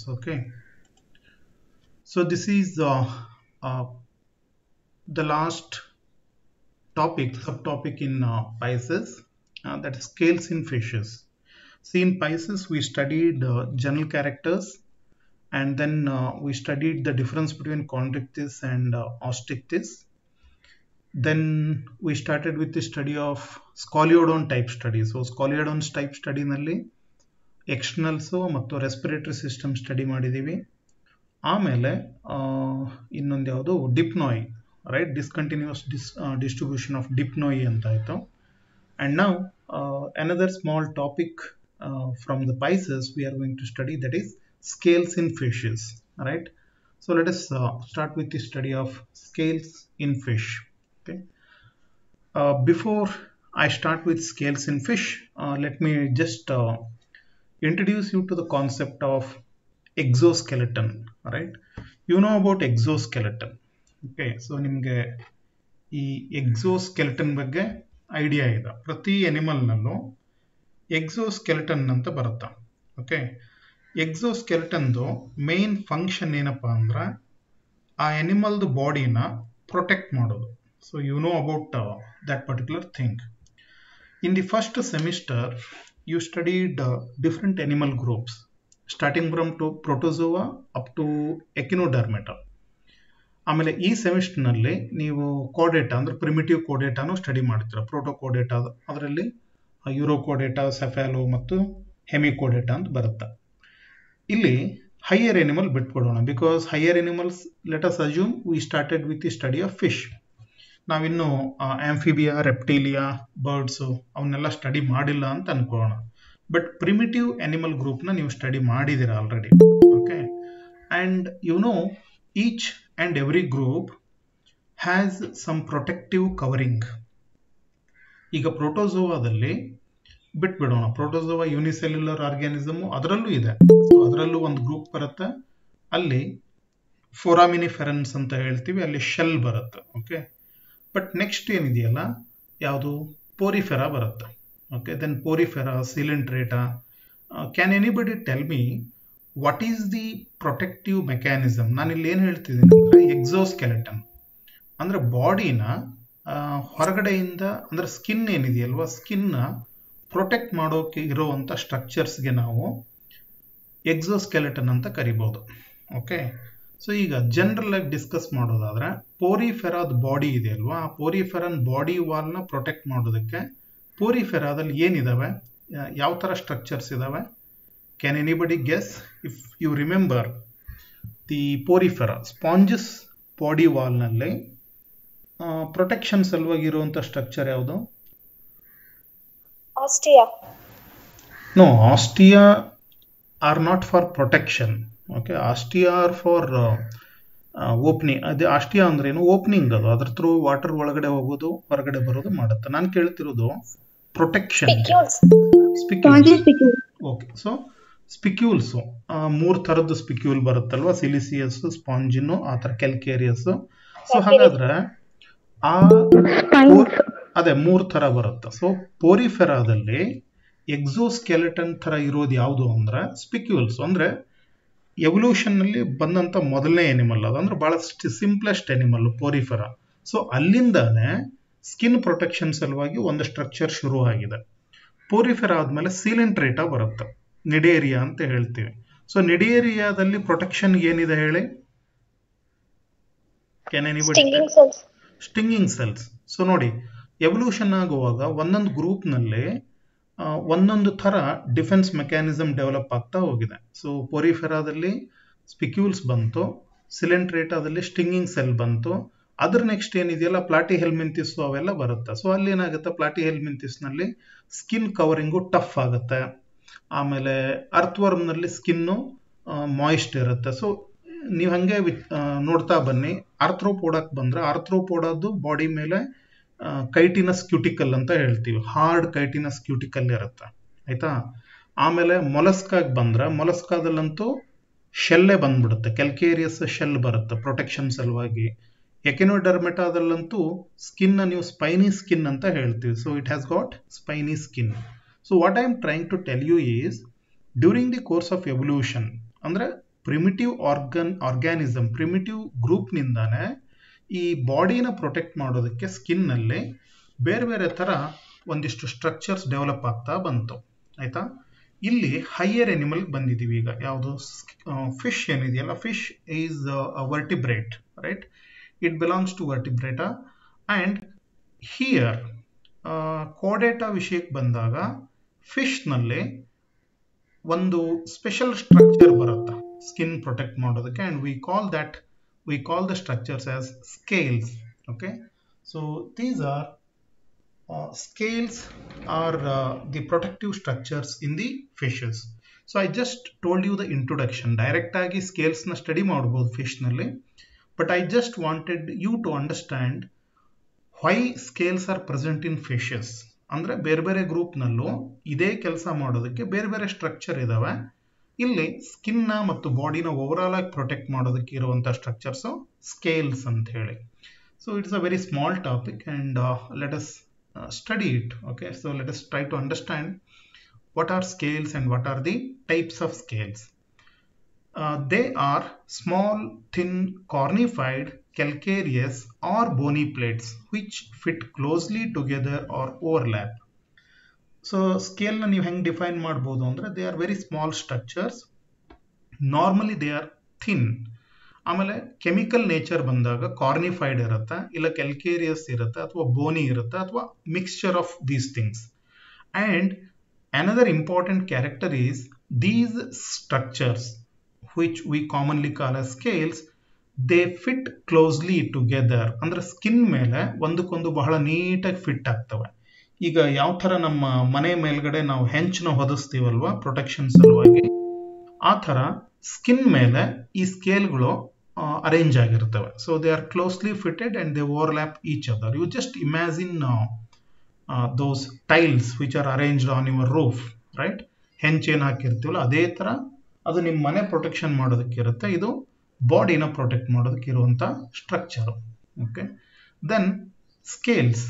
okay so this is uh, uh, the last topic subtopic in uh, Pisces uh, that is scales in fishes see in Pisces we studied uh, general characters and then uh, we studied the difference between chondrichthyes and uh, osteichthyes then we started with the study of scoliodon type study so scoliodons type study ನಲ್ಲಿ ಎಕ್ಸ್ಟರ್ನಲ್ಸು ಮತ್ತು respiratory system study ಮಾಡಿದ್ದೀವಿ ಆಮೇಲೆ ಇನ್ನೊಂದು ಯಾವುದು Dipnoi right discontinuous dis distribution of Dipnoi ಅಂತ ಆಯಿತು and ನಾವು another small topic from the Pisces we are going to study that is scales in fishes right so let us start with the study of scales in fish okay uh, before i start with scales in fish uh, let me just uh, introduce you to the concept of exoskeleton right you know about exoskeleton okay so ನಿಮಗೆ ಈ ಎಕ್ಸೋಸ್ಕೆಲೆಟನ್ ಬಗ್ಗೆ idea ಇದೆ ಪ್ರತಿ ಎನಿಮಲ್ನಲ್ಲೂ ಎಕ್ಸೋಸ್ಕೆಲೆಟನ್ ಅಂತ ಬರುತ್ತೆ okay ಎಕ್ಸೋಸ್ಕೆಲೆಟನ್ದು main function ಏನಪ್ಪ ಅಂದ್ರೆ ಆ ಎನಿಮಲ್ದು ಬಾಡಿನ ಪ್ರೊಟೆಕ್ಟ್ ಮಾಡೋದು So you know about uh, that particular thing. In the first semester, you studied uh, different animal groups, starting from to protozoa up to echinodermata. ಆಮೇಲೆ ಈ ಸೆಮಿಸ್ಟರ್ನಲ್ಲಿ ನೀವು ಕೋಡೇಟಾ ಅಂದ್ರೆ ಪ್ರಿಮಿಟಿವ್ ಕೋಡೇಟಾನು ಸ್ಟಡಿ ಮಾಡ್ತೀರ ಪ್ರೋಟೋ ಕೋಡೇಟಾ ಅದರಲ್ಲಿ ಯೂರೋ ಕೋಡೇಟಾ ಸೆಫ್ಯಾಲೋ ಮತ್ತು ಹೆಮಿ ಕೋಡೇಟಾ ಅಂತ ಬರುತ್ತೆ ಇಲ್ಲಿ ಹೈಯರ್ ಎನಿಮಲ್ ಬಿಟ್ಬಿಡೋಣ because higher animals let us assume we started with the study of fish ನಾವಿನ್ನು ಆಂಫಿಬಿಯಾ ರೆಪ್ಟೀಲಿಯಾ ಬರ್ಡ್ಸು ಅವನ್ನೆಲ್ಲ ಸ್ಟಡಿ ಮಾಡಿಲ್ಲ ಅಂತ ಅನ್ಕೊಳ್ಳೋಣ ಬಟ್ ಪ್ರಿಮಿಟಿವ್ ಅನಿಮಲ್ ಗ್ರೂಪ್ನ ನೀವು ಸ್ಟಡಿ ಮಾಡಿದ್ದೀರ already okay and you know each and every group has some protective covering ಈಗ ಪ್ರೋಟೋಸೋವಾದಲ್ಲಿ ಬಿಟ್ಬಿಡೋಣ protozoa unicellular ಆರ್ಗ್ಯಾನಿಸಮು ಅದರಲ್ಲೂ ಇದೆ ಅದರಲ್ಲೂ ಒಂದು ಗ್ರೂಪ್ ಬರುತ್ತೆ ಅಲ್ಲಿ ಫೋರಾಮಿನಿಫೆರನ್ಸ್ ಅಂತ ಹೇಳ್ತೀವಿ ಅಲ್ಲಿ ಶೆಲ್ ಬರುತ್ತೆ ಓಕೆ ಬಟ್ ನೆಕ್ಸ್ಟ್ ಏನಿದೆಯಲ್ಲ ಯಾವುದು ಪೋರಿಫೆರಾ ಬರುತ್ತೆ okay then Porifera Coelenterata can anybody tell me what is the protective mechanism ನಾನು ಇಲ್ಲಿ ಏನು ಹೇಳ್ತಿದ್ದೀನಿ ಅಂದರೆ ಎಕ್ಸೋಸ್ಕೆಲೆಟನ್ ಅಂದರೆ ಬಾಡಿನ ಹೊರಗಡೆಯಿಂದ ಅಂದರೆ ಸ್ಕಿನ್ ಏನಿದೆಯಲ್ವಾ ಸ್ಕಿನ್ನ ಪ್ರೊಟೆಕ್ಟ್ ಮಾಡೋಕೆ ಇರೋವಂಥ ಸ್ಟ್ರಕ್ಚರ್ಸ್ಗೆ ನಾವು ಎಕ್ಸೋಸ್ಕೆಲೆಟನ್ ಅಂತ ಕರಿಬೋದು ಓಕೆ ಸೊ ಈಗ ಜನರಲ್ ಆಗಿ ಡಿಸ್ಕಸ್ ಮಾಡೋದಾದ್ರೆ ಪೋರಿಫೆರಾದ ಬಾಡಿ ಇದೆ ಅಲ್ವಾ ಆ ಪೋರಿಫೆರನ್ ಬಾಡಿ ವಾಲ್ನ ಪ್ರೊಟೆಕ್ಟ್ ಮಾಡೋದಕ್ಕೆ ಪೋರಿಫೆರಾದಲ್ಲಿ ಏನಿದಾವೆ ಯಾವ ಥರ ಸ್ಟ್ರಕ್ಚರ್ಸ್ ಇದಾವೆ can anybody guess if you remember the Porifera sponges body ವಾಲ್ನಲ್ಲಿ ಪ್ರೊಟೆಕ್ಷನ್ ಸಲುವಾಗಿ ಇರುವಂಥ ಸ್ಟ್ರಕ್ಚರ್ ಯಾವುದು ostia no ostia are not for protection okay ostia are for opening ಅದೇ ಆಸ್ಟಿಯಾ ಅಂದ್ರೆ ಏನು ಓಪನಿಂಗ್ ಅದು ಅದ್ರ ಥ್ರೂ ವಾಟರ್ ಒಳಗಡೆ ಹೋಗೋದು ಹೊರಗಡೆ ಬರೋದು ಮಾಡುತ್ತೆ ನಾನು ಕೇಳ್ತಿರೋದು ಪ್ರೊಟೆಕ್ಷನ್ ಓಕೆ ಸೊ ಸ್ಪಿಕ್ಯೂಲ್ಸ್ ಮೂರ್ ತರದ್ದು ಸ್ಪಿಕ್ಯೂಲ್ ಬರುತ್ತಲ್ವಾ ಸಿಲಿಸಿಯಸ್ ಸ್ಪಾಂಜಿನು ಆ ಥರ ಕೆಲ್ಕೇರಿಯಸ್ ಸೊ ಹಾಗಾದ್ರೆ ಆ ಅದೇ ಮೂರ್ ತರ ಬರುತ್ತೆ ಸೊ ಪೋರಿಫೆರಾದಲ್ಲಿ ಎಕ್ಸೋಸ್ಕೆಲೆಟನ್ ತರ ಇರೋದು ಯಾವುದು ಅಂದ್ರೆ ಸ್ಪಿಕ್ಯೂಲ್ಸ್ ಅಂದ್ರೆ ಎವಲ್ಯೂಷನ್ ನಲ್ಲಿ ಬಂದಂತ ಮೊದಲನೇ ಎನಿಮಲ್ ಅದು ಅಂದ್ರೆ ಬಹಳ ಸಿಂಪ್ಲೆಸ್ಟ್ ಎನಿಮಲ್ ಪೋರಿಫೆರಾ ಸೊ ಅಲ್ಲಿಂದಾನೆ ಸ್ಕಿನ್ ಪ್ರೊಟೆಕ್ಷನ್ ಸಲುವಾಗಿ ಒಂದು ಸ್ಟ್ರಕ್ಚರ್ ಶುರು ಆಗಿದೆ ಪೋರಿಫೆರಾ ಆದ್ಮೇಲೆ ಸೀಲೆಂಟ್ರೇಟಾ ಬರುತ್ತೆ ನಿಡೇರಿಯಾ ಅಂತ ಹೇಳ್ತೀವಿ ಸೊ ನಿಡೇರಿಯಾದಲ್ಲಿ ಪ್ರೊಟೆಕ್ಷನ್ ಏನಿದೆ ಹೇಳಿ ಸ್ಟಿಂಗಿಂಗ್ ಸೆಲ್ಸ್ ಸೊ ನೋಡಿ ಎವಲ್ಯೂಷನ್ ಆಗುವಾಗ ಒಂದೊಂದು ಗ್ರೂಪ್ನಲ್ಲಿ ಒಂದೊಂದು ಥರ ಡಿಫೆನ್ಸ್ ಮೆಕ್ಯಾನಿಸಮ್ ಡೆವಲಪ್ ಆಗ್ತಾ ಹೋಗಿದೆ ಸೊ ಪೊರಿಫೆರಾದಲ್ಲಿ ಸ್ಪಿಕ್ಯೂಲ್ಸ್ ಬಂತು ಸಿಲೆಂಟ್ರೇಟಾದಲ್ಲಿ ಸ್ಟಿಂಗಿಂಗ್ ಸೆಲ್ ಬಂತು ಅದ್ರ ನೆಕ್ಸ್ಟ್ ಏನಿದೆಯಲ್ಲ ಪ್ಲಾಟಿ ಹೆಲ್ಮಿಂತಿಸ್ ಅವೆಲ್ಲ ಬರುತ್ತೆ ಸೊ ಅಲ್ಲಿ ಏನಾಗುತ್ತೆ ಪ್ಲಾಟಿ ಹೆಲ್ಮಿಂತಿಸ್ನಲ್ಲಿ ಸ್ಕಿನ್ ಕವರಿಂಗು ಟಫ್ ಆಗುತ್ತೆ ಆಮೇಲೆ ಅರ್ಥವರ್ಮ್ನಲ್ಲಿ ಸ್ಕಿನ್ನು ಮಾಯಿಸ್ಟ್ ಇರುತ್ತೆ ಸೊ ನೀವು ಹಂಗೆ ನೋಡ್ತಾ ಬನ್ನಿ ಆರ್ಥ್ರೋಪೋಡಕ್ ಬಂದ್ರೆ ಆರ್ಥ್ರೋಪೋಡದ್ದು ಬಾಡಿ ಮೇಲೆ ಕೈಟಿನಸ್ ಕ್ಯೂಟಿಕಲ್ ಅಂತ ಹೇಳ್ತೀವಿ ಹಾರ್ಡ್ ಕೈಟಿನಸ್ ಕ್ಯೂಟಿಕಲ್ ಇರುತ್ತೆ ಆಯ್ತಾ ಆಮೇಲೆ ಮೊಲಸ್ಕಾಗ್ ಬಂದ್ರೆ ಮೊಲಸ್ಕಾದಲ್ಲಂತೂ ಶೆಲ್ಲೇ ಬಂದ್ಬಿಡುತ್ತೆ ಕೆಲ್ಕೇರಿಯಸ್ ಶೆಲ್ ಬರುತ್ತೆ ಪ್ರೊಟೆಕ್ಷನ್ ಸಲುವಾಗಿ ಎಕೆನೋಡರ್ಮೆಟಾದಲ್ಲಂತೂ ಸ್ಕಿನ್ ನೀವು ಸ್ಪೈನಿ ಸ್ಕಿನ್ ಅಂತ ಹೇಳ್ತೀವಿ so it has got spiny skin so what I am trying to tell you is during the course of evolution ಅಂದ್ರೆ ಪ್ರಿಮಿಟಿವ್ ಆರ್ಗನ್ ಆರ್ಗ್ಯಾನಿಸಮ್ ಪ್ರಿಮಿಟಿವ್ ಗ್ರೂಪ್ನಿಂದಾನೆ ಈ ಬಾಡಿನ ಪ್ರೊಟೆಕ್ಟ್ ಮಾಡೋದಕ್ಕೆ ಸ್ಕಿನ್ನಲ್ಲಿ ಬೇರೆ ಬೇರೆ ಥರ ಒಂದಿಷ್ಟು ಸ್ಟ್ರಕ್ಚರ್ಸ್ ಡೆವಲಪ್ ಆಗ್ತಾ ಬಂತು ಆಯ್ತಾ ಇಲ್ಲಿ ಹೈಯರ್ ಎನಿಮಲ್ ಬಂದಿದ್ದೀವಿ ಈಗ ಯಾವುದು ಫಿಶ್ ಏನಿದೆಯಲ್ಲ fish is vertebrate right it belongs to Vertebrata and here ಕೋಡೇಟಾ ವಿಷಯಕ್ಕೆ ಬಂದಾಗ ಫಿಶ್ನಲ್ಲಿ ಒಂದು ಸ್ಪೆಷಲ್ ಸ್ಟ್ರಕ್ಚರ್ ಬರುತ್ತೆ ಸ್ಕಿನ್ ಪ್ರೊಟೆಕ್ಟ್ ಮಾಡೋದಕ್ಕೆ and we call that we call the structures as scales okay so these are uh, scales are uh, the protective structures in the fishes. So I just told you the introduction. Direct ಆಗಿ scales ನ study ಮಾಡ್ಬೋದು fish ನಲ್ಲಿ but I just wanted you to understand why scales are present in fishes. ಅಂದ್ರೆ ಬೇರೆ ಬೇರೆ ಗ್ರೂಪ್ನಲ್ಲೂ ಇದೇ ಕೆಲಸ ಮಾಡೋದಕ್ಕೆ ಬೇರೆ ಬೇರೆ ಸ್ಟ್ರಕ್ಚರ್ ಇದಾವೆ ಇಲ್ಲಿ ಸ್ಕಿನ್ನ ಮತ್ತು ಬಾಡಿನ ಓವರಾಲ್ ಆಗಿ ಪ್ರೊಟೆಕ್ಟ್ ಮಾಡೋದಕ್ಕೆ ಇರುವಂಥ ಸ್ಟ್ರಕ್ಚರ್ಸು ಸ್ಕೇಲ್ಸ್ ಅಂತ ಹೇಳಿ so it's a very small topic and let us uh, study it okay so let us try to understand what are scales and what are the types of scales uh, they are small thin cornified calcareous or bony plates which fit closely together or overlap so ಸ್ಕೇಲ್ನ ನೀವು ಹೆಂಗೆ define ಮಾಡ್ಬೋದು ಅಂದರೆ they are very small structures normally they are thin ಆಮೇಲೆ chemical nature ಬಂದಾಗ cornified ಇರುತ್ತೆ ಇಲ್ಲ ಕೆಲ್ಕೇರಿಯಸ್ ಇರುತ್ತೆ ಅಥವಾ ಬೋನಿ ಇರುತ್ತೆ ಅಥವಾ mixture of these things and another important character is these structures which we commonly call a scales they fit closely together ಅಂದ್ರೆ skin ಮೇಲೆ ಒಂದಕ್ಕೊಂದು ಬಹಳ ನೀಟಾಗಿ ಫಿಟ್ ಆಗ್ತವೆ ಈಗ ಯಾವ ಥರ ನಮ್ಮ ಮನೆ ಮೇಲ್ಗಡೆ ನಾವು ಹೆಂಚನ್ನ ಹೊದಿಸ್ತೀವಲ್ವಾ ಪ್ರೊಟೆಕ್ಷನ್ ಸಲುವಾಗಿ ಆ ಥರ ಸ್ಕಿನ್ ಮೇಲೆ ಈ ಸ್ಕೇಲ್ಗಳು ಅರೇಂಜ್ ಆಗಿರ್ತವೆ so they are closely fitted and they overlap each other you just imagine those tiles which are arranged on your roof right ಹೆಂಚೇನು ಹಾಕಿರ್ತೀವಲ್ಲ ಅದೇ ಥರ ಅದು ನಿಮ್ಮ ಮನೆ ಪ್ರೊಟೆಕ್ಷನ್ ಮಾಡೋದಕ್ಕೆ ಇರುತ್ತೆ ಇದು ಬಾಡಿನ ಪ್ರೊಟೆಕ್ಟ್ ಮಾಡೋದಕ್ಕೆ ಇರುವಂಥ structure okay then scales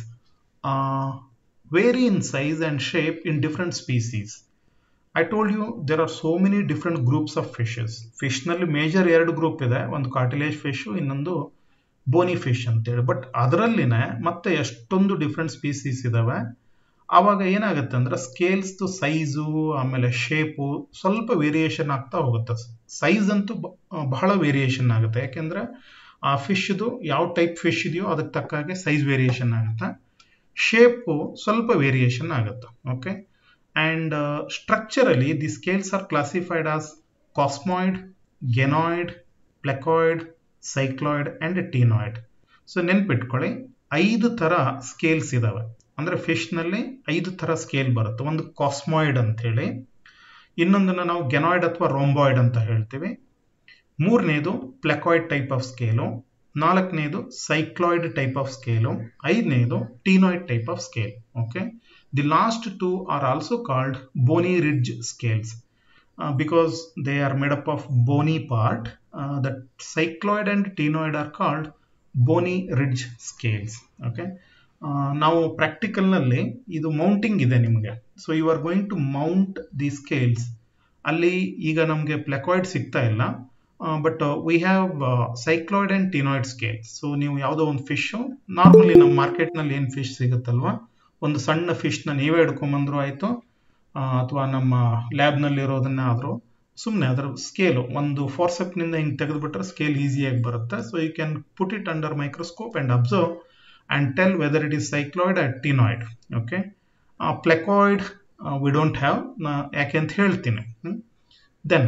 vary in size and shape in different species I told you there are so many different groups of fishes ಫಿಶ್ನಲ್ಲಿ ಮೇಜರ್ ಎರಡು ಗ್ರೂಪ್ ಇದೆ ಒಂದು ಕಾರ್ಟಿಲೇಜ್ ಫಿಶು ಇನ್ನೊಂದು ಬೋನಿ ಫಿಶ್ ಅಂತೇಳಿ ಬಟ್ ಅದರಲ್ಲಿನೇ ಮತ್ತೆ ಎಷ್ಟೊಂದು ಡಿಫ್ರೆಂಟ್ ಸ್ಪೀಸೀಸ್ ಇದಾವೆ ಆವಾಗ ಏನಾಗುತ್ತೆ ಅಂದ್ರೆ ಸ್ಕೇಲ್ಸ್ದು ಸೈಜು ಆಮೇಲೆ ಶೇಪು ಸ್ವಲ್ಪ ವೇರಿಯೇಷನ್ ಆಗ್ತಾ ಹೋಗುತ್ತೆ ಸೈಜ್ ಅಂತೂ ಬಹಳ ವೇರಿಯೇಷನ್ ಆಗುತ್ತೆ ಯಾಕೆಂದ್ರೆ ಆ ಫಿಶ್ದು ಯಾವ ಟೈಪ್ ಫಿಶ್ ಇದೆಯೋ ಅದಕ್ಕೆ ತಕ್ಕ ಹಾಗೆ ಸೈಜ್ ವೇರಿಯೇಷನ್ ಆಗುತ್ತೆ ಶೇಪು ಸ್ವಲ್ಪ ವೇರಿಯೇಷನ್ ಆಗುತ್ತೆ okay and uh, structurally the scales are classified as cosmoid genoid plecoid cycloid and tenoid so ನೆನ್ಪಿಟ್ಕೊಳ್ಳಿ ಐದು ಥರ ಸ್ಕೇಲ್ಸ್ ಇದಾವೆ ಅಂದರೆ ಫಿಶ್ನಲ್ಲಿ ಐದು ಥರ ಸ್ಕೇಲ್ ಬರುತ್ತೆ ಒಂದು ಕಾಸ್ಮಾಯ್ಡ್ ಅಂತ ಹೇಳಿ ಇನ್ನೊಂದನ್ನು ನಾವು ಗೆನಾಯ್ಡ್ ಅಥವಾ ರೋಂಬಾಯ್ಡ್ ಅಂತ ಹೇಳ್ತೀವಿ ಮೂರನೇದು ಪ್ಲೆಕಾಯ್ಡ್ ಟೈಪ್ ಆಫ್ ಸ್ಕೇಲು ನಾಲ್ಕನೇದು ಸೈಕ್ಲಾಯ್ಡ್ ಟೈಪ್ ಆಫ್ ಸ್ಕೇಲು ಐದನೇದು ctenoid type of scale okay The last two are also called bony ridge scales uh, because they are made up of bony part. Uh, the cycloid and tenoid are called bony ridge scales. Okay. ನಾವು ಪ್ರಾಕ್ಟಿಕಲ್ನಲ್ಲಿ ಇದು mounting ಇದೆ ನಿಮಗೆ so you are going to mount the scales ಅಲ್ಲಿ ಈಗ ನಮಗೆ placoid ಸಿಗ್ತಾ ಇಲ್ಲ but we have cycloid and ctenoid scales so ನೀವು ಯಾವುದೋ ಒಂದು ಫಿಶು ನಾರ್ಮಲಿ ನಮ್ಮ ಮಾರ್ಕೆಟ್ನಲ್ಲಿ ಏನು ಫಿಶ್ ಸಿಗುತ್ತಲ್ವಾ ಒಂದು ಸಣ್ಣ ಫಿಶ್ನ ನೀವೇ ಹಿಡ್ಕೊಂಬಂದ್ರು ಆಯಿತು ಅಥವಾ ನಮ್ಮ ಲ್ಯಾಬ್ನಲ್ಲಿರೋದನ್ನ ಆದರೂ ಸುಮ್ಮನೆ ಅದರ ಸ್ಕೇಲು ಒಂದು ಫೋರ್ಸೆಪ್ನಿಂದ ಹಿಂಗೆ ತೆಗೆದುಬಿಟ್ರೆ ಸ್ಕೇಲ್ ಈಸಿಯಾಗಿ ಬರುತ್ತೆ so you can put it under microscope and observe and tell whether it is cycloid and ctenoid okay placoid we don't have ಯಾಕೆ ಅಂತ ಹೇಳ್ತೀನಿ then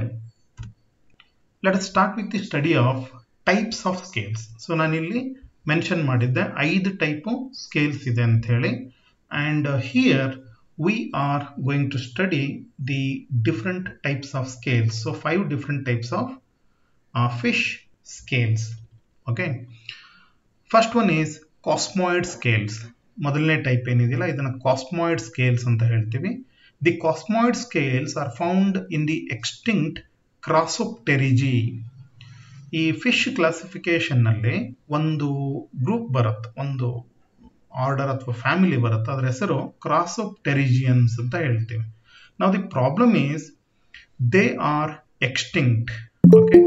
let start with the study of types of scales so ನಾನಿಲ್ಲಿ mention ಮಾಡಿದ್ದೆ ಐದು type scales ಇದೆ ಅಂತ ಹೇಳಿ and uh, here we are going to study the different types of scales so five different types of uh, fish scales okay first one is cosmoid scales ಮೊದಲನೇ type ಏನಿದೆಯಲ್ಲ ಇದನ್ನು cosmoid scales ಅಂತ ಹೇಳ್ತೀವಿ the cosmoid scales are found in the extinct Crossopterygii ಈ fish ಕ್ಲಾಸಿಫಿಕೇಶನ್ನಲ್ಲಿ ಒಂದು group ಬರುತ್ತೆ ಒಂದು order ಅಥವಾ ಫ್ಯಾಮಿಲಿ ಬರುತ್ತೆ ಅದರ ಹೆಸರು ಕ್ರಾಸೋಪ್ಟೆರಿಜಿಯನ್ಸ್ ಅಂತ ಹೇಳ್ತೀವಿ ನಾವು the problem is they are extinct okay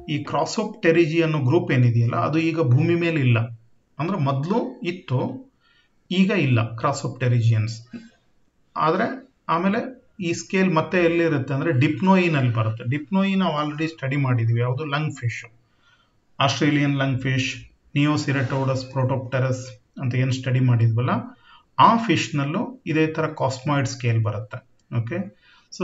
ಈ ಕ್ರಾಸೋಪ್ ಟೆರಿಜಿ ಅನ್ನೋ ಗ್ರೂಪ್ ಏನಿದೆಯಲ್ಲ ಅದು ಈಗ ಭೂಮಿ ಮೇಲೆ ಇಲ್ಲ ಅಂದ್ರೆ ಮೊದಲು ಇತ್ತು ಈಗ ಇಲ್ಲ ಕ್ರಾಸೋಪ್ ಟೆರಿಜಿಯನ್ಸ್ ಆದರೆ ಆಮೇಲೆ ಈ ಸ್ಕೇಲ್ ಮತ್ತೆ ಎಲ್ಲಿರುತ್ತೆ ಅಂದರೆ ಡಿಪ್ನೋಯಿನಲ್ಲಿ ಬರುತ್ತೆ ಡಿಪ್ನೋಯಿ ನಾವು ಆಲ್ರೆಡಿ ಸ್ಟಡಿ ಮಾಡಿದ್ವಿ ಯಾವುದು lung fish Australian lung fish Neoceratodus Protopterus ಅಂತ ಏನು ಸ್ಟಡಿ ಮಾಡಿದ್ವಲ್ಲ ಆ ಫಿಶ್ನಲ್ಲೂ ಇದೇ ಥರ ಕಾಸ್ಮಾಯ್ಡ್ ಸ್ಕೇಲ್ ಬರುತ್ತೆ okay so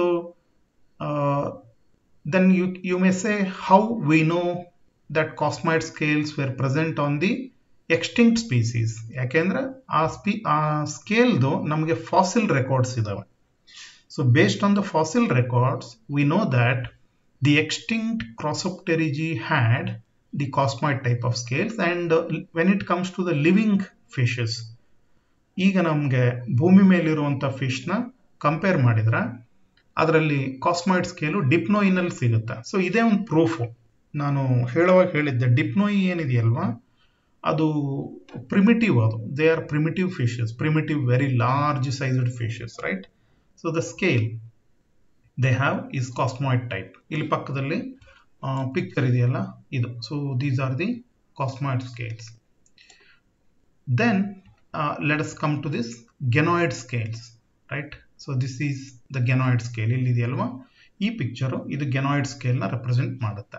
then you, you may say how we know that cosmide scales were present on the extinct species ಯಾಕೆಂದ್ರೆ ಆ ಸ್ಪೀ ಆ ಸ್ಕೇಲ್ದು ನಮಗೆ ಫಾಸಿಲ್ ರೆಕಾರ್ಡ್ಸ್ ಇದಾವೆ so based on the fossil records we know that the extinct crossopterygii had the cosmoid type of scales and when it comes to the living fishes ಈಗ ನಮಗೆ ಭೂಮಿ ಮೇಲಿರುವಂಥ ಫಿಶ್ನ compare ಮಾಡಿದ್ರೆ ಅದರಲ್ಲಿ ಕಾಸ್ಮಾಯ್ಡ್ ಸ್ಕೇಲು ಡಿಪ್ನೋಯಿನಲ್ಲಿ ಸಿಗುತ್ತೆ so ಇದೇ ಒಂದು proof ನಾನು ಹೇಳುವಾಗ ಹೇಳಿದ್ದೆ ಡಿಪ್ನೋಯಿ ಏನಿದೆಯಲ್ವಾ ಅದು ಪ್ರಿಮಿಟಿವ್ ಅದು they are primitive fishes primitive very large sized fishes right so the scale they have is cosmoid type ಇಲ್ಲಿ ಪಕ್ಕದಲ್ಲಿ ಪಿಕ್ಚರ್ ಇದೆಯಲ್ಲ ಇದು so these are the cosmoid scales then let us come to this ganoid scales right so this is the ganoid scale ಇಲ್ಲಿದೆಯಲ್ವಾ ಈ picture ಇದು ganoid ಸ್ಕೇಲ್ನ represent ಮಾಡುತ್ತೆ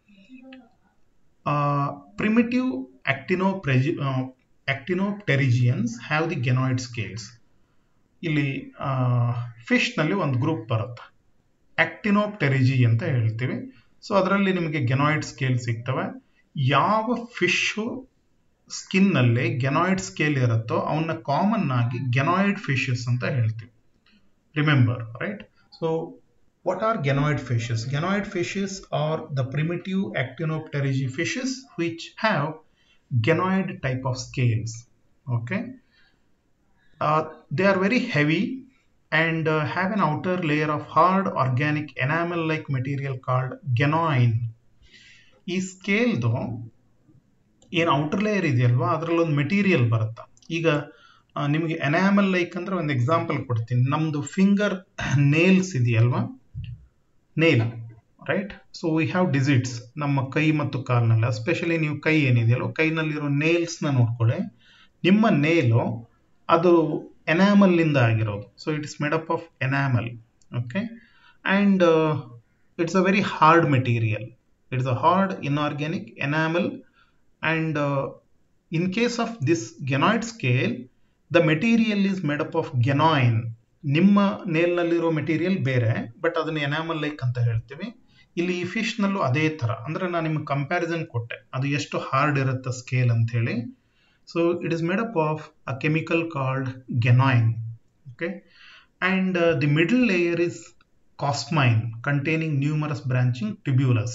primitive actinopterygii actinopterygians have the ganoid scales ಇಲ್ಲಿ ಫಿಶ್ನಲ್ಲಿ ಒಂದು group ಬರುತ್ತೆ ಆಕ್ಟಿನೋಪ್ಟೆರಿಜಿ ಅಂತ ಹೇಳ್ತೀವಿ ಸೊ ಅದರಲ್ಲಿ ನಿಮಗೆ ಗೆನಾಯ್ಡ್ ಸ್ಕೇಲ್ ಸಿಗ್ತವೆ ಯಾವ ಫಿಶು ಸ್ಕಿನ್ನಲ್ಲಿ ಗೆನಾಯ್ಡ್ ಸ್ಕೇಲ್ ಇರುತ್ತೋ ಅವನ್ನ ಕಾಮನ್ ಆಗಿ ಗೆನಾಯ್ಡ್ ಫಿಶಸ್ ಅಂತ ಹೇಳ್ತೀವಿ remember right so what are genoid fishes genoid fishes are the primitive actinopterygii fishes which have genoid type of scales okay uh, they are very heavy and uh, have an outer layer of hard organic enamel like material called genoin ಈ ಸ್ಕೇಲ್ದು ಏನು outer layer ಇದೆಯಲ್ವಾ ಅದರಲ್ಲೊಂದು material ಬರುತ್ತೆ ಈಗ ನಿಮಗೆ enamel like ಅಂದ್ರೆ ಒಂದು example ಕೊಡ್ತೀನಿ ನಮ್ದು ಫಿಂಗರ್ ನೇಲ್ಸ್ ಇದೆಯಲ್ವಾ nail right so we have digits ನಮ್ಮ ಕೈ ಮತ್ತು ಕಾಲ್ನಲ್ಲಿ ಎಸ್ಪೆಷಲಿ ನೀವು ಕೈ ಏನಿದೆಯಲ್ಲ ಕೈನಲ್ಲಿರೋ ನೇಲ್ಸ್ನ ನೋಡ್ಕೊಳ್ಳಿ ನಿಮ್ಮ ನೇಲು ಅದು ಎನಾಮಲ್ಲಿಂದ ಆಗಿರೋದು so it is made up of enamel okay and it's a very hard material it's a hard inorganic enamel and in case of this ganoid scale the material is made up of ganoine ನಿಮ್ಮ ನೇಲ್ನಲ್ಲಿರೋ material ಬೇರೆ but ಅದನ್ನ enamel like ಅಂತ ಹೇಳ್ತೀವಿ ಇಲ್ಲಿ ಈ ಫಿಶ್ನಲ್ಲೂ ಅದೇ ಥರ ಅಂದರೆ ನಾನು ನಿಮ್ಗೆ ಕಂಪ್ಯಾರಿಸನ್ ಕೊಟ್ಟೆ ಅದು ಎಷ್ಟು ಹಾರ್ಡ್ ಇರುತ್ತೆ ಸ್ಕೇಲ್ ಅಂತ ಹೇಳಿ so it is made up of a chemical called ganoine okay and the middle layer is cosmine containing numerous branching tubules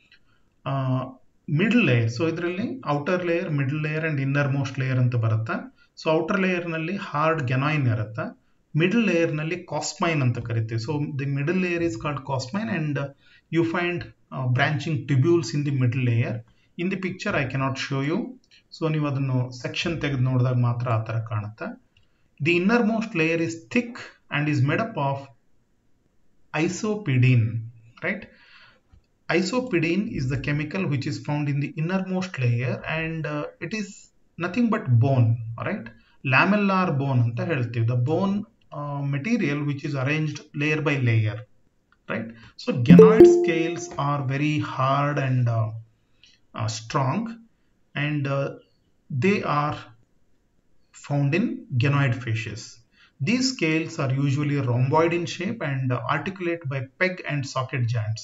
middle layer so ಇದರಲ್ಲಿ outer layer middle layer and innermost layer ಅಂತ ಬರುತ್ತೆ so outer ಲೇಯರ್ನಲ್ಲಿ hard ganoine ಇರುತ್ತೆ middle ಲೇಯರ್ನಲ್ಲಿ cosmine ಅಂತ ಕರಿತೀವಿ so the middle layer is called cosmine and you find branching tubules in the middle layer in the picture I cannot show you so ನೀವು ಅದನ್ನು section ತೆಗೆದು ನೋಡಿದಾಗ ಮಾತ್ರ ಆ ಥರ ಕಾಣುತ್ತೆ the innermost layer is thick and is made up of isopedine right Isopidine is the chemical which is found in the innermost layer and uh, it is nothing but bone, right? Lamellar bone ಅಂತ ಹೇಳ್ತೀವಿ the bone uh, material which is arranged layer by layer, right? So genoid scales are very hard and uh, uh, strong and uh, they are found in genoid fishes. These scales are usually rhomboid in shape and uh, articulate by peg and socket joints.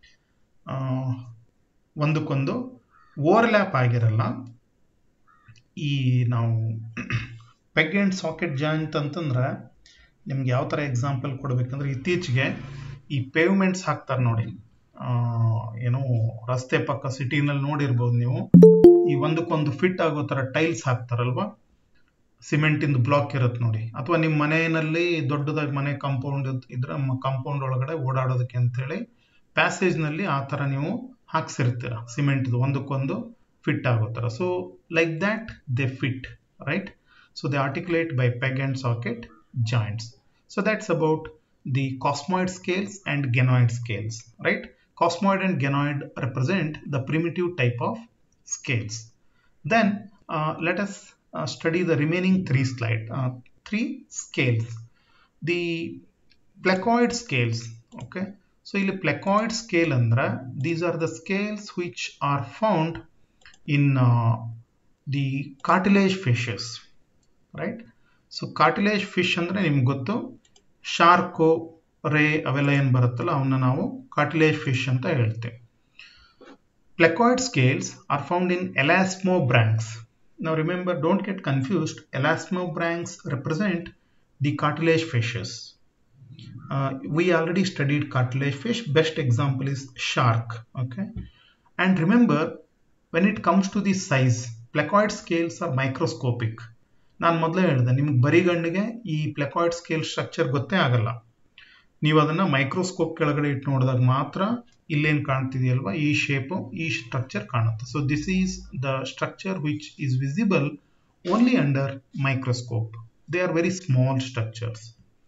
ಒಂದಕ್ಕೊಂದು overlap ಆಗಿರಲ್ಲ ಈ ನಾವು peg and socket joint ಅಂತಂದ್ರೆ ನಿಮ್ಗೆ ಯಾವ ಥರ example ಕೊಡಬೇಕಂದ್ರೆ ಇತ್ತೀಚೆಗೆ ಈ ಪೇವ್ಮೆಂಟ್ಸ್ ಹಾಕ್ತಾರೆ ನೋಡಿ ಏನೋ ರಸ್ತೆ ಪಕ್ಕ ಸಿಟಿನಲ್ಲಿ ನೋಡಿರ್ಬೋದು ನೀವು ಈ ಒಂದಕ್ಕೊಂದು ಫಿಟ್ ಆಗೋ ಥರ ಟೈಲ್ಸ್ ಹಾಕ್ತಾರಲ್ವಾ ಸಿಮೆಂಟಿಂದ ಬ್ಲಾಕ್ ಇರುತ್ತೆ ನೋಡಿ ಅಥವಾ ನಿಮ್ಮ ಮನೆಯಲ್ಲಿ ದೊಡ್ಡದಾಗಿ ಮನೆ ಕಾಂಪೌಂಡ್ ಇದ್ರೆ ಕಾಂಪೌಂಡ್ ಒಳಗಡೆ ಓಡಾಡೋದಕ್ಕೆ ಅಂತೇಳಿ ಪ್ಯಾಸೇಜ್ನಲ್ಲಿ ಆ ಥರ ನೀವು ಹಾಕ್ಸಿರ್ತೀರ ಸಿಮೆಂಟ್ದು ಒಂದಕ್ಕೊಂದು ಫಿಟ್ ಆಗೋ ಥರ so like that they fit right so they articulate by peg and socket joints so that's about the cosmoid scales and ganoid scales right cosmoid and ganoid represent the primitive type of scales. Then uh, let us uh, study the remaining three slide, uh, three scales. The placoid scales, okay. So ಇಲ್ಲಿ placoid scale ಅಂದ್ರೆ these are the scales which are found in uh, the cartilage fishes, right? So cartilage fish ಅಂದರೆ ನಿಮ್ಗೆ ಗೊತ್ತು shark ರೇ ಅವೆಲ್ಲ ಏನು ಬರುತ್ತಲ್ಲ ಅವನ್ನ ನಾವು ಕಾರ್ಟಿಲೇಜ್ ಫಿಶ್ ಅಂತ ಹೇಳ್ತೇವೆ placoid scales are found in elasmobranchs ನಾವು remember don't get confused elasmobranchs represent the cartilage fishes we already studied cartilage fish best example is shark okay and remember when it comes to the size placoid scales are microscopic ನಾನು ಮೊದಲೇ ಹೇಳಿದೆ ನಿಮ್ಗೆ ಬರಿಗಣ್ಣಿಗೆ ಈ placoid scale structure ಗೊತ್ತೇ ಆಗಲ್ಲ ನೀವು ಅದನ್ನು microscope ಕೆಳಗಡೆ ಇಟ್ಟು ನೋಡಿದಾಗ ಮಾತ್ರ ಇಲ್ಲೇನು ಕಾಣ್ತಿದೆಯಲ್ವಾ ಈ ಶೇಪು ಈ ಸ್ಟ್ರಕ್ಚರ್ ಕಾಣುತ್ತೆ so this is the structure which is visible only under microscope they are very small structures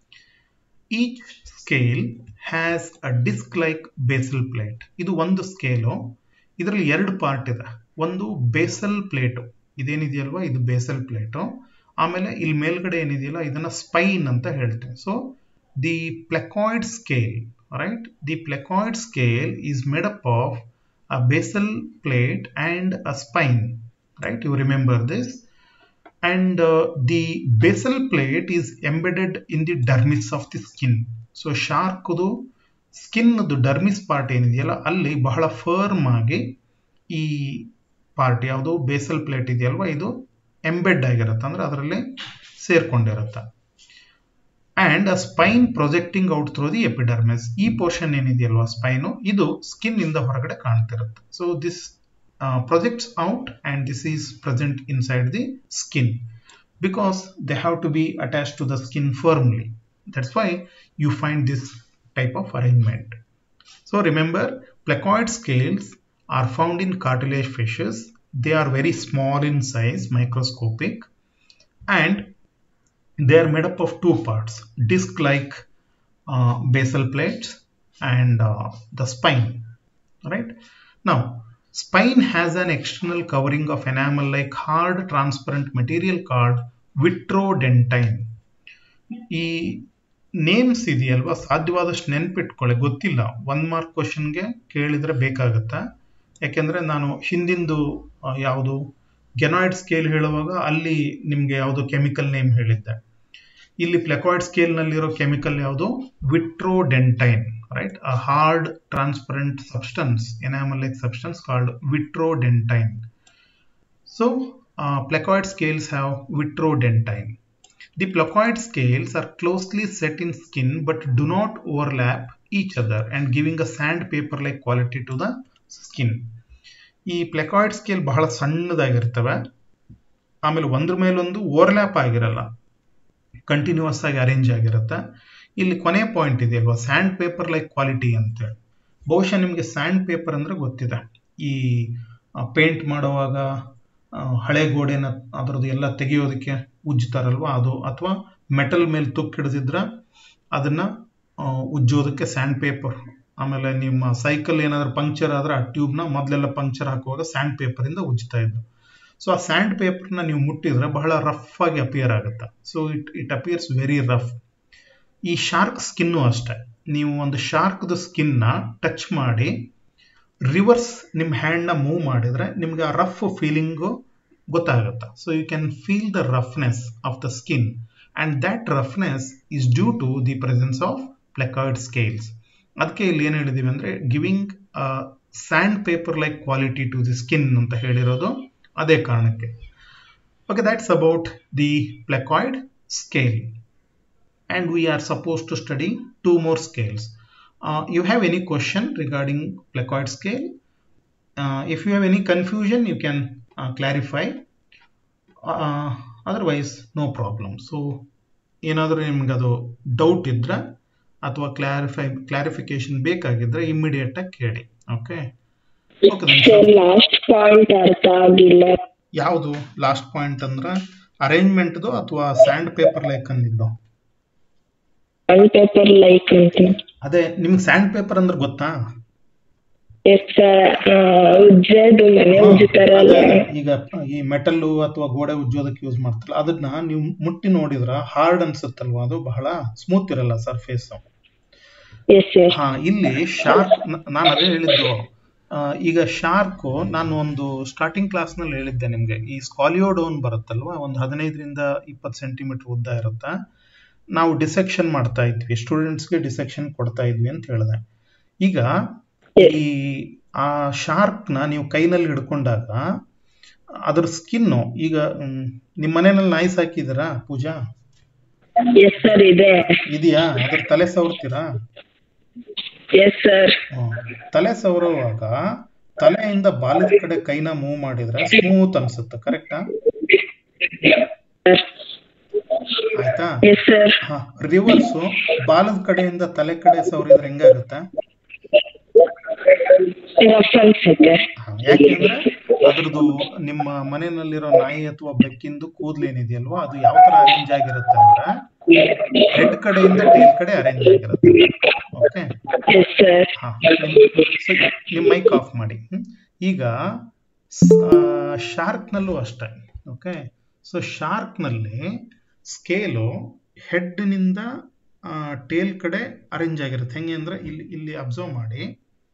each scale has a disc like basal plate ಇದು ಒಂದು ಸ್ಕೇಲು ಇದರಲ್ಲಿ ಎರಡು ಪಾರ್ಟ್ ಇದೆ ಒಂದು ಬೇಸಲ್ ಪ್ಲೇಟು ಇದೇನಿದೆಯಲ್ವಾ ಇದು ಬೇಸಲ್ ಪ್ಲೇಟು ಆಮೇಲೆ ಇಲ್ಲಿ ಮೇಲ್ಗಡೆ ಏನಿದೆಯಲ್ಲ ಇದನ್ನ ಸ್ಪೈನ್ ಅಂತ ಹೇಳ್ತೇವೆ so the placoid scale right the placoid scale is made up of a basal plate and a spine right you remember this and the basal plate is embedded in the dermis of the skin so ಶಾರ್ಕ್ದು ಸ್ಕಿನ್ದು dermis part ಏನಿದೆಯಲ್ಲ ಅಲ್ಲಿ ಬಹಳ firm ಆಗಿ ಈ part ಯಾವುದು basal plate ಇದೆಯಲ್ವಾ ಇದು ಎಂಬೆಡ್ ಆಗಿರುತ್ತೆ ಅಂದ್ರೆ ಅದರಲ್ಲಿ ಸೇರ್ಕೊಂಡಿರುತ್ತೆ and a spine projecting out through the epidermis ಈ ಪೋರ್ಷನ್ ಏನಿದೆಯಲ್ವಾ ಸ್ಪೈನು ಇದು ಸ್ಕಿನ್ ಇಂದ ಹೊರಗಡೆ ಕಾಣ್ತಿರುತ್ತೆ so this projects out and this is present inside the skin because they have to be attach to the skin firmly that's why you find this type of arrangement so remember placoid scales are found in cartilage fishes. They are very small in size, microscopic, and they are made up of two parts disc like uh, basal plates and uh, the spine. Right now, spine has an external covering of enamel like hard transparent material called vitrodentine. ಈ names ಇದೆಯಲ್ವಾ ಸಾಧ್ಯವಾದಷ್ಟು ನೆನ್ಪಿಟ್ಕೊಳ್ಳಿ ಗೊತ್ತಿಲ್ಲ one mark ಕ್ವಶನ್ಗೆ ಕೇಳಿದ್ರೆ ಬೇಕಾಗತ್ತಾ ಯಾಕೆಂದರೆ ನಾನು ಹಿಂದಿಂದು ಯಾವುದು ಗೆನಾಯ್ಡ್ ಸ್ಕೇಲ್ ಹೇಳುವಾಗ ಅಲ್ಲಿ ನಿಮಗೆ ಯಾವುದು ಕೆಮಿಕಲ್ ನೇಮ್ ಹೇಳಿದ್ದೆ ಇಲ್ಲಿ ಪ್ಲೆಕಾಯ್ಡ್ ಸ್ಕೇಲ್ನಲ್ಲಿರೋ ಕೆಮಿಕಲ್ ಯಾವುದು vitrodentine right a hard transparent substance enamelic substance called vitrodentine so placoid scales have vitrodentine the placoid scales are closely set in skin but do not overlap each other and giving a sandpaper like quality to the skin ಈ placoid scale ಬಹಳ ಸಣ್ಣದಾಗಿರ್ತವೆ ಆಮೇಲೆ ಒಂದ್ರ ಮೇಲೊಂದು overlap ಆಗಿರಲ್ಲ continuous ಆಗಿ arrange ಆಗಿರುತ್ತೆ ಇಲ್ಲಿ ಕೊನೆ ಪಾಯಿಂಟ್ ಇದೆಯಲ್ವಾ ಸ್ಯಾಂಡ್ ಪೇಪರ್ ಲೈಕ್ ಕ್ವಾಲಿಟಿ ಅಂತೇಳಿ ಬಹುಶಃ ನಿಮಗೆ ಸ್ಯಾಂಡ್ ಪೇಪರ್ ಅಂದ್ರೆ ಗೊತ್ತಿದೆ ಈ ಪೇಂಟ್ ಮಾಡುವಾಗ ಹಳೆ ಗೋಡೆನ ಅದರದ್ದು ಎಲ್ಲ ತೆಗೆಯೋದಕ್ಕೆ ಉಜ್ಜುತ್ತಾರಲ್ವಾ ಅದು ಅಥವಾ ಮೆಟಲ್ ಮೇಲೆ ತುಕ್ಕಿಡ್ದಿದ್ರೆ ಅದನ್ನ ಉಜ್ಜೋದಕ್ಕೆ ಸ್ಯಾಂಡ್ ಪೇಪರ್ ಆಮೇಲೆ ನಿಮ್ಮ ಸೈಕಲ್ ಏನಾದರೂ ಪಂಕ್ಚರ್ ಆದ್ರೆ ಆ ಟ್ಯೂಬ್ನ ಮೊದಲೆಲ್ಲ ಪಂಕ್ಚರ್ ಹಾಕುವಾಗ ಸ್ಯಾಂಡ್ ಪೇಪರಿಂದ ಉಜ್ತಾ ಇದ್ದು ಸೊ ಆ ಸ್ಯಾಂಡ್ ಪೇಪರ್ನ ನೀವು ಮುಟ್ಟಿದ್ರೆ ಬಹಳ ರಫ್ ಆಗಿ ಅಪಿಯರ್ ಆಗುತ್ತೆ so it it appears very rough ಈ ಶಾರ್ಕ್ ಸ್ಕಿನ್ನು ಅಷ್ಟೇ ನೀವು ಒಂದು ಶಾರ್ಕ್ದು ಸ್ಕಿನ್ನ ಟಚ್ ಮಾಡಿ ರಿವರ್ಸ್ ನಿಮ್ಮ ಹ್ಯಾಂಡ್ನ ಮೂವ್ ಮಾಡಿದ್ರೆ ನಿಮ್ಗೆ ಆ ರಫ್ ಫೀಲಿಂಗು ಗೊತ್ತಾಗುತ್ತೆ so you can feel the roughness of the skin and that roughness is due to the presence of placoid scales ಅದಕ್ಕೆ ಇಲ್ಲಿ ಏನು ಹೇಳಿದೀವಿ ಅಂದರೆ giving sandpaper like quality to the skin ಅಂತ ಹೇಳಿರೋದು ಅದೇ ಕಾರಣಕ್ಕೆ okay that's about the placoid scale and we are supposed to study two more scales. Uh, you have any question regarding placoid scale? Uh, if you have any confusion, you can uh, clarify. otherwise, no problem. So, ಏನಾದರೂ ನಿಮ್ಗೆ ಅದು doubt ಇದ್ರೆ ಅಥವಾ clarify clarification ಬೇಕಾಗಿದ್ರೆ immediate ಆಗಿ ಕೇಳಿ okay last point ಅರ್ಥ ಆಗಿಲ್ಲ ಯಾವುದು ಲಾಸ್ಟ್ ಪಾಯಿಂಟ್ ಅಂದ್ರೆ ಅರೇಂಜ್ಮೆಂಟ್ದು ಅಥವಾ ಸ್ಯಾಂಡ್ ಪೇಪರ್ ಲೈಕ್ ಅಂದಿದ್ದು ಸ್ಯಾಂಡ್ ಪೇಪರ್ ಲೈಕ್ ಅಂತ ಅದೇ ನಿಮ್ಗೆ ಸ್ಯಾಂಡ್ ಪೇಪರ್ ಅಂದ್ರೆ ಗೊತ್ತಾ ಎಸ್ ಸರ್ ಉಜ್ಜೋದು ಮನೆ ಉಜ್ಜುತ್ತಾರಲ್ಲ ಅದೇ ಈಗ ಈ ಮೆಟಲ್ಲು ಅಥವಾ ಗೋಡೆ ಉಜ್ಜೋದಕ್ಕೆ ಯೂಸ್ ಮಾಡ್ತಾರಲ್ಲ ಅದನ್ನ ನೀವು ಮುಟ್ಟಿ ನೋಡಿದ್ರ ಹಾರ್ಡ್ ಅನ್ಸುತ್ತಲ್ವಾ ಅದು ಬಹಳ ಸ್ಮೂತ್ ಇರಲ್ಲ ಸರ್ಫೇಸ್ ಎಸ್ ಸರ್ ಹಾ ಇಲ್ಲಿ ಶಾರ್ಕ್ ನಾನು ಅದೇ ಹೇಳಿದ್ದು ಆ, ಈಗ ಶಾರ್ಕ್ ನಾನು ಒಂದು ಸ್ಟಾರ್ಟಿಂಗ್ ಕ್ಲಾಸ್ ನಲ್ಲಿ ಹೇಳಿದ್ದೆ ನಿಮ್ಗೆ ಈ ಸ್ಕಾಲಿಯೋಡೋನ್ ಬರುತ್ತಲ್ವಾ ಒಂದು ಹದಿನೈದರಿಂದ ಇಪ್ಪತ್ತು ಸೆಂಟಿಮೀಟರ್ ಉದ್ದ ಇರುತ್ತೆ ನಾವು ಡಿಸೆಕ್ಷನ್ ಮಾಡ್ತಾ ಇದ್ವಿ ಸ್ಟೂಡೆಂಟ್ಸ್ಗೆ ಡಿಸೆಕ್ಷನ್ ಕೊಡ್ತಾ ಇದ್ವಿ ಅಂತ ಹೇಳಿದೆ ಈಗ ಈ ಆ ಶಾರ್ಕ್ ನ ನೀವು ಕೈನಲ್ಲಿ ಹಿಡ್ಕೊಂಡಾಗ ಅದ್ರ ಸ್ಕಿನ್ನು ಈಗ ಮ್, ನಿಮ್ ಮನೆಯಲ್ಲಿ ನಾಯಿ ಸಾಕಿದಿರಾ ಪೂಜಾ ಎಸ್ ಸರ್ ಇದೆ ಇದೆಯಾ ಅದ್ರ ತಲೆ ಸವರ್ತೀರಾ ಎಸ್ ಸರ್ ಹ್ಮ್. ತಲೆ ಸವರುವಾಗ ತಲೆಯಿಂದ ಬಾಲದ ಕಡೆ ಕೈನ ಮೂವ್ ಮಾಡಿದ್ರೆ ಸ್ಮೂತ್ ಅನ್ಸುತ್ತೆ ಕರೆಕ್ಟಾ ಆಯ್ತಾ ಎಸ್ ಸರ್ ಹಾ ರಿವರ್ಸ್ ಬಾಲದ ಕಡೆಯಿಂದ ತಲೆ ಕಡೆ ಸವರಿದ್ರೆ ಹೆಂಗಾಗುತ್ತೆ ರಫ್ ಅನ್ಸುತ್ತೆ ಹಾ, ಯಾಕೆಂದ್ರೆ ಅದ್ರದ್ದು ನಿಮ್ಮ ಮನೆಯಲ್ಲಿರೋ ನಾಯಿ ಅಥವಾ ಬೆಕ್ಕಿಂದು ಕೂದ್ಲೇನಿದೆಯಲ್ವಾ ಅದು ಯಾವ ತರ ಅರೇಂಜ್ ಆಗಿರುತ್ತೆ ಅಂದ್ರೆ ಹೆಡ್ ಕಡೆಯಿಂದ ಟೇಲ್ ಕಡೆ ಅರೇಂಜ್ ಆಗಿರುತ್ತೆ ಓಕೆ ಎಸ್ ಸರ್ ಹಾ ಸೊ ನಿಮ್ಮ ಮೈಕ್ ಆಫ್ ಮಾಡಿ ಹ್ಮ್? ಈಗ ಶಾರ್ಕ್ ನಲ್ಲೂ ಅಷ್ಟೇ ಓಕೆ ಸೊ ಶಾರ್ಕ್ ನಲ್ಲಿ ಸ್ಕೇಲು ಹೆಡ್ ನಿಂದ ಟೇಲ್ ಕಡೆ ಅರೇಂಜ್ ಆಗಿರುತ್ತೆ ಹೆಂಗೆ ಅಂದ್ರೆ ಇಲ್ಲಿ ಇಲ್ಲಿ ಅಬ್ಸರ್ವ್ ಮಾಡಿ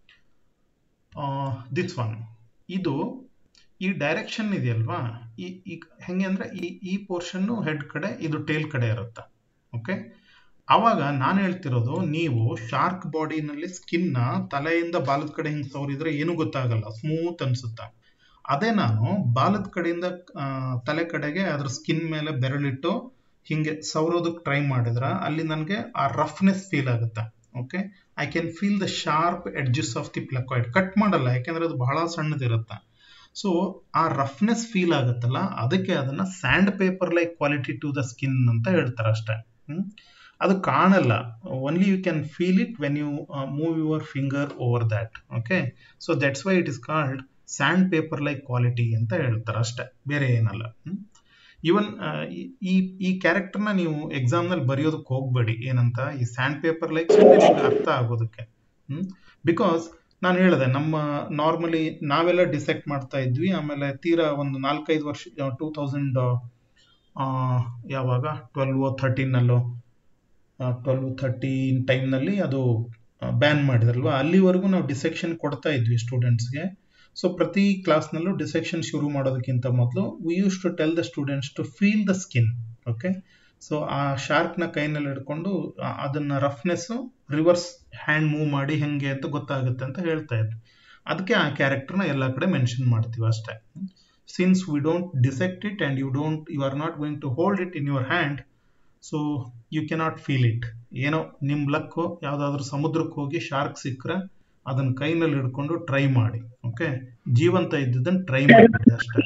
ದಿಸ್ ಒನ್ ಇದು ಈ ಡೈರೆಕ್ಷನ್ ಇದೆಯಲ್ವಾ ಈ ಈ ಹೆಂಗೆ ಅಂದ್ರೆ ಈ ಈ ಪೋರ್ಷನ್ ಹೆಡ್ ಕಡೆ ಇದು ಟೇಲ್ ಕಡೆ ಇರುತ್ತೆ ಓಕೆ ಅವಾಗ ನಾನು ಹೇಳ್ತಿರೋದು ನೀವು ಶಾರ್ಕ್ ಬಾಡಿನಲ್ಲಿ ಸ್ಕಿನ್ ನ ತಲೆಯಿಂದ ಬಾಲದ ಕಡೆ ಹಿಂಗೆ ಸವರಿದ್ರೆ ಏನು ಗೊತ್ತಾಗಲ್ಲ ಸ್ಮೂತ್ ಅನ್ಸುತ್ತೆ ಅದೇ ನಾನು ಬಾಲದ ಕಡೆಯಿಂದ ಆ, ತಲೆ ಕಡೆಗೆ ಅದ್ರ ಸ್ಕಿನ್ ಮೇಲೆ ಬೆರಳಿಟ್ಟು ಹಿಂಗೆ ಸವರೋದಕ್ಕೆ ಟ್ರೈ ಮಾಡಿದ್ರೆ ಅಲ್ಲಿ ನನಗೆ ಆ ರಫ್ನೆಸ್ ಫೀಲ್ ಆಗುತ್ತೆ okay I can feel the sharp edges of the placoid cut ಮಾಡಲ್ಲ ಯಾಕೆಂದ್ರೆ ಅದು ಬಹಳ ಸಣ್ಣದಿರುತ್ತೆ ಸೊ ಆ ರಫ್ನೆಸ್ ಫೀಲ್ ಆಗುತ್ತಲ್ಲ ಅದಕ್ಕೆ ಅದನ್ನ sandpaper like quality to the skin ಅಂತ ಹೇಳ್ತಾರೆ ಅಷ್ಟೇ ಹ್ಮ್? ಅದು ಕಾಣಲ್ಲ only you can feel it when you move your finger over that okay so that's why it is called sandpaper like quality ಅಂತ ಹೇಳ್ತಾರೆ ಅಷ್ಟೇ ಬೇರೆ ಏನಲ್ಲ ಇವನ್ ಈ ಈ ಕ್ಯಾರೆಕ್ಟರ್ನ ನೀವು ಎಕ್ಸಾಮ್ನಲ್ಲಿ ಬರೆಯೋದಕ್ಕೆ ಹೋಗ್ಬೇಡಿ ಏನಂತ ಈ ಸ್ಯಾಂಡ್ ಪೇಪರ್ ಲೈಕ್ ನಿಮ್ಗೆ ಅರ್ಥ ಆಗೋದಕ್ಕೆ ಬಿಕಾಸ್ ನಾನು ಹೇಳಿದೆ ನಮ್ಮ ನಾರ್ಮಲಿ ನಾವೆಲ್ಲ ಡಿಸೆಕ್ಟ್ ಮಾಡ್ತಾ ಇದ್ವಿ ಆಮೇಲೆ ತೀರಾ ಒಂದು ನಾಲ್ಕೈದು ವರ್ಷ ಟೂ ತೌಸಂಡ್ ಯಾವಾಗ ಟ್ವೆಲ್ವ್ ಥರ್ಟೀನಲ್ಲೋ ಟ್ವೆಲ್ವ್ ಥರ್ಟೀನ್ ಟೈಮ್ನಲ್ಲಿ ಅದು ಬ್ಯಾನ್ ಮಾಡಿದ್ರಲ್ವಾ ಅಲ್ಲಿವರೆಗೂ ನಾವು ಡಿಸೆಕ್ಷನ್ ಕೊಡ್ತಾ ಇದ್ವಿ ಸ್ಟೂಡೆಂಟ್ಸ್ಗೆ ಸೊ ಪ್ರತಿ ಕ್ಲಾಸ್ನಲ್ಲೂ ಡಿಸೆಕ್ಷನ್ ಶುರು ಮಾಡೋದಕ್ಕಿಂತ ಮೊದಲು we use to tell the students to feel the skin okay so ಆ ಶಾರ್ಕ್ನ ಕೈನಲ್ಲಿ ಹಿಡ್ಕೊಂಡು ಆ- ಅದನ್ನ ರಫ್ನೆಸ್ಸು ರಿವರ್ಸ್ ಹ್ಯಾಂಡ್ ಮೂವ್ ಮಾಡಿ ಹೆಂಗೆ ಅಂತ ಗೊತ್ತಾಗುತ್ತೆ ಅಂತ ಹೇಳ್ತಾ ಇದ್ವಿ ಅದಕ್ಕೆ ಆ ಕ್ಯಾರೆಕ್ಟರ್ನ ಎಲ್ಲ ಕಡೆ ಮೆನ್ಷನ್ ಮಾಡ್ತೀವಿ ಅಷ್ಟೇ since we don't dissect it and you don't you are not going to hold it in your hand so you cannot feel it ಏನೋ ನಿಮ್ಮ ಲಕ್ಕು ಯಾವುದಾದ್ರೂ ಸಮುದ್ರಕ್ಕೆ ಹೋಗಿ ಶಾರ್ಕ್ ಸಿಕ್ಕರೆ ಅದನ್ನ ಕೈನಲ್ಲಿ ಹಿಡ್ಕೊಂಡು ಟ್ರೈ ಮಾಡಿ ಓಕೆ ಜೀವಂತ ಇದ್ದಿದ್ದನ್ನು ಟ್ರೈ ಮಾಡಬೇಡಿ ಅಷ್ಟೇ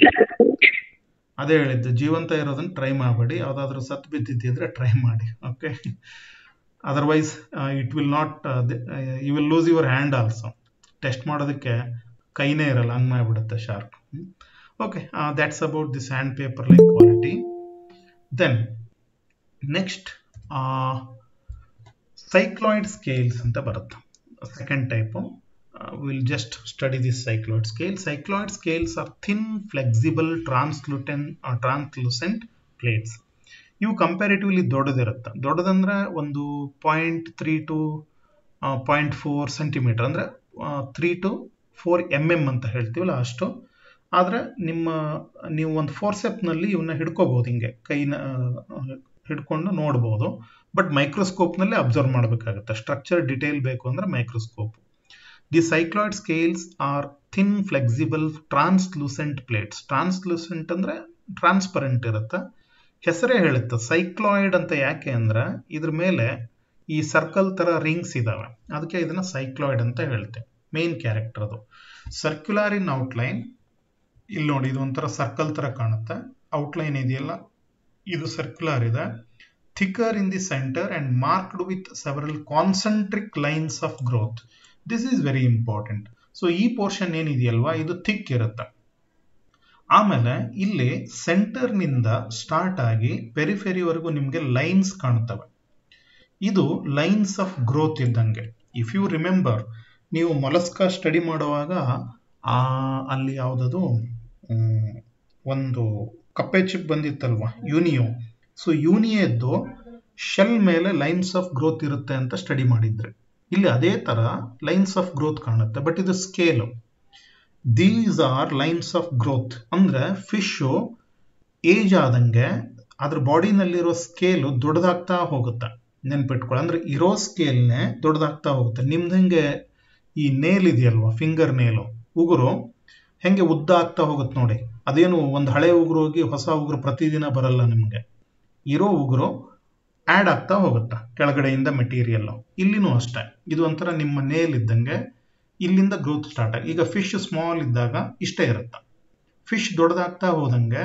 ಅದೇ ಹೇಳಿದ್ದು ಜೀವಂತ ಇರೋದನ್ನ ಟ್ರೈ ಮಾಡಬೇಡಿ ಯಾವುದಾದ್ರೂ ಸತ್ ಬಿದ್ದಿದ್ದಿದ್ರೆ ಟ್ರೈ ಮಾಡಿ okay otherwise it will not you will lose your hand also test ಮಾಡೋದಕ್ಕೆ ಕೈನೇ ಇರಲ್ಲ ಹಂಗ್ ಮಾಡಿಬಿಡುತ್ತೆ shark okay that's about this hand paper like quality then next cycloid scales ಅಂತ ಬರುತ್ತೆ second type will just study this cycloid scale cycloid scales are thin flexible translucent translucent plates ಇವು comparatively ದೊಡ್ಡದಿರುತ್ತೆ ದೊಡ್ಡದಂದ್ರೆ ಒಂದು point three to point four centimetre ಅಂದರೆ three to four M M ಅಂತ ಹೇಳ್ತೀವಲ್ಲ ಅಷ್ಟು ಆದರೆ ನಿಮ್ಮ ನೀವು ಒಂದು ಫೋರ್ಸೆಪ್ನಲ್ಲಿ ಇವನ್ನ ಹಿಡ್ಕೋಬಹುದು ಹಿಂಗೆ ಕೈನ ಆ, ಹಿಡ್ಕೊಂಡು ನೋಡ್ಬೋದು ಬಟ್ ಮೈಕ್ರೋಸ್ಕೋಪ್ನಲ್ಲಿ ಅಬ್ಸರ್ವ್ ಮಾಡಬೇಕಾಗುತ್ತೆ ಸ್ಟ್ರಕ್ಚರ್ ಡಿಟೇಲ್ ಬೇಕು ಅಂದರೆ microscope the cycloid scales are thin flexible translucent plates translucent ಅಂದರೆ ಟ್ರಾನ್ಸ್ಪರೆಂಟ್ ಇರುತ್ತೆ ಹೆಸರೇ ಹೇಳುತ್ತೆ ಸೈಕ್ಲಾಯ್ಡ್ ಅಂತ ಯಾಕೆ ಅಂದ್ರೆ ಇದ್ರ ಮೇಲೆ ಈ ಸರ್ಕಲ್ ತರ ರಿಂಗ್ಸ್ ಇದಾವೆ ಅದಕ್ಕೆ ಇದನ್ನ ಸೈಕ್ಲಾಯ್ಡ್ ಅಂತ ಹೇಳ್ತೇವೆ ಮೇನ್ ಕ್ಯಾರೆಕ್ಟರ್ ಅದು ಸರ್ಕ್ಯುಲರ್ ಇನ್ ಔಟ್ಲೈನ್ ಇಲ್ಲಿ ನೋಡಿ ಇದು ಒಂಥರ ಸರ್ಕಲ್ ತರ ಕಾಣುತ್ತೆ ಔಟ್ಲೈನ್ ಇದೆಯಲ್ಲ ಇದು ಸರ್ಕ್ಯುಲರ್ ಇದೆ thicker in the centre and marked with several concentric lines of growth this is very important so ಈ ಪೋರ್ಷನ್ ಏನಿದೆಯಲ್ವಾ ಇದು ಥಿಕ್ ಇರುತ್ತೆ ಆಮೇಲೆ ಇಲ್ಲಿ ಸೆಂಟರ್ ನಿಂದ ಸ್ಟಾರ್ಟ್ ಆಗಿ ಪೆರಿಫೆರಿವರೆಗೂ ನಿಮಗೆ ಲೈನ್ಸ್ ಕಾಣ್ತವೆ ಇದು ಲೈನ್ಸ್ ಆಫ್ ಗ್ರೋತ್ ಇದ್ದಂಗೆ ಇಫ್ ಯು ರಿಮೆಂಬರ್ ನೀವು ಮೊಲಸ್ಕ ಸ್ಟಡಿ ಮಾಡುವಾಗ ಆ ಅಲ್ಲಿ ಯಾವುದದು ಮ್, ಒಂದು ಕಪ್ಪೆ ಚಿಪ್ ಬಂದಿತ್ತಲ್ವಾ ಯೂನಿಯೋ ಸೊ ಯೂನಿಯದ್ದು ಶೆಲ್ ಮೇಲೆ ಲೈನ್ಸ್ ಆಫ್ ಗ್ರೋತ್ ಇರುತ್ತೆ ಅಂತ ಸ್ಟಡಿ ಮಾಡಿದ್ರೆ ಇಲ್ಲಿ ಅದೇ ತರ ಲೈನ್ಸ್ ಆಫ್ ಗ್ರೋತ್ ಕಾಣುತ್ತೆ ಬಟ್ ಇದು scale these are lines of growth ಅಂದ್ರೆ ಫಿಶ್ ಏಜ್ ಆದಂಗೆ ಅದ್ರ ಬಾಡಿನಲ್ಲಿರೋ ಸ್ಕೇಲ್ ದೊಡ್ಡದಾಗ್ತಾ ಹೋಗುತ್ತೆ ನೆನ್ಪಿಟ್ಕೊಳ್ಳಿ ಅಂದ್ರೆ ಇರೋ ಸ್ಕೇಲ್ನೇ ದೊಡ್ಡದಾಗ್ತಾ ಹೋಗುತ್ತೆ ನಿಮ್ದು ಹೆಂಗೆ ಈ ನೇಲ್ ಇದೆಯಲ್ವಾ ಫಿಂಗರ್ ನೇಲು ಉಗುರು ಹೆಂಗೆ ಉದ್ದ ಆಗ್ತಾ ಹೋಗುತ್ತೆ ನೋಡಿ ಅದೇನು ಒಂದು ಹಳೆ ಉಗುರು ಹೋಗಿ ಹೊಸ ಉಗುರು ಪ್ರತಿದಿನ ಬರಲ್ಲ ನಿಮ್ಗೆ ಇರೋ ಉಗುರು ಆಡ್ ಆಗ್ತಾ ಹೋಗುತ್ತೆ ಕೆಳಗಡೆಯಿಂದ ಮೆಟೀರಿಯಲ್ ಇಲ್ಲಿನೂ ಅಷ್ಟೇ ಇದು ಒಂಥರ ನಿಮ್ಮ ನೇಲ್ ಇದ್ದಂಗೆ ಇಲ್ಲಿಂದ ಗ್ರೋತ್ ಸ್ಟಾರ್ಟ್ ಆಗಿ ಈಗ ಫಿಶ್ ಸ್ಮಾಲ್ ಇದ್ದಾಗ ಇಷ್ಟೇ ಇರುತ್ತೆ ಫಿಶ್ ದೊಡ್ಡದಾಗ್ತಾ ಹೋದಂಗೆ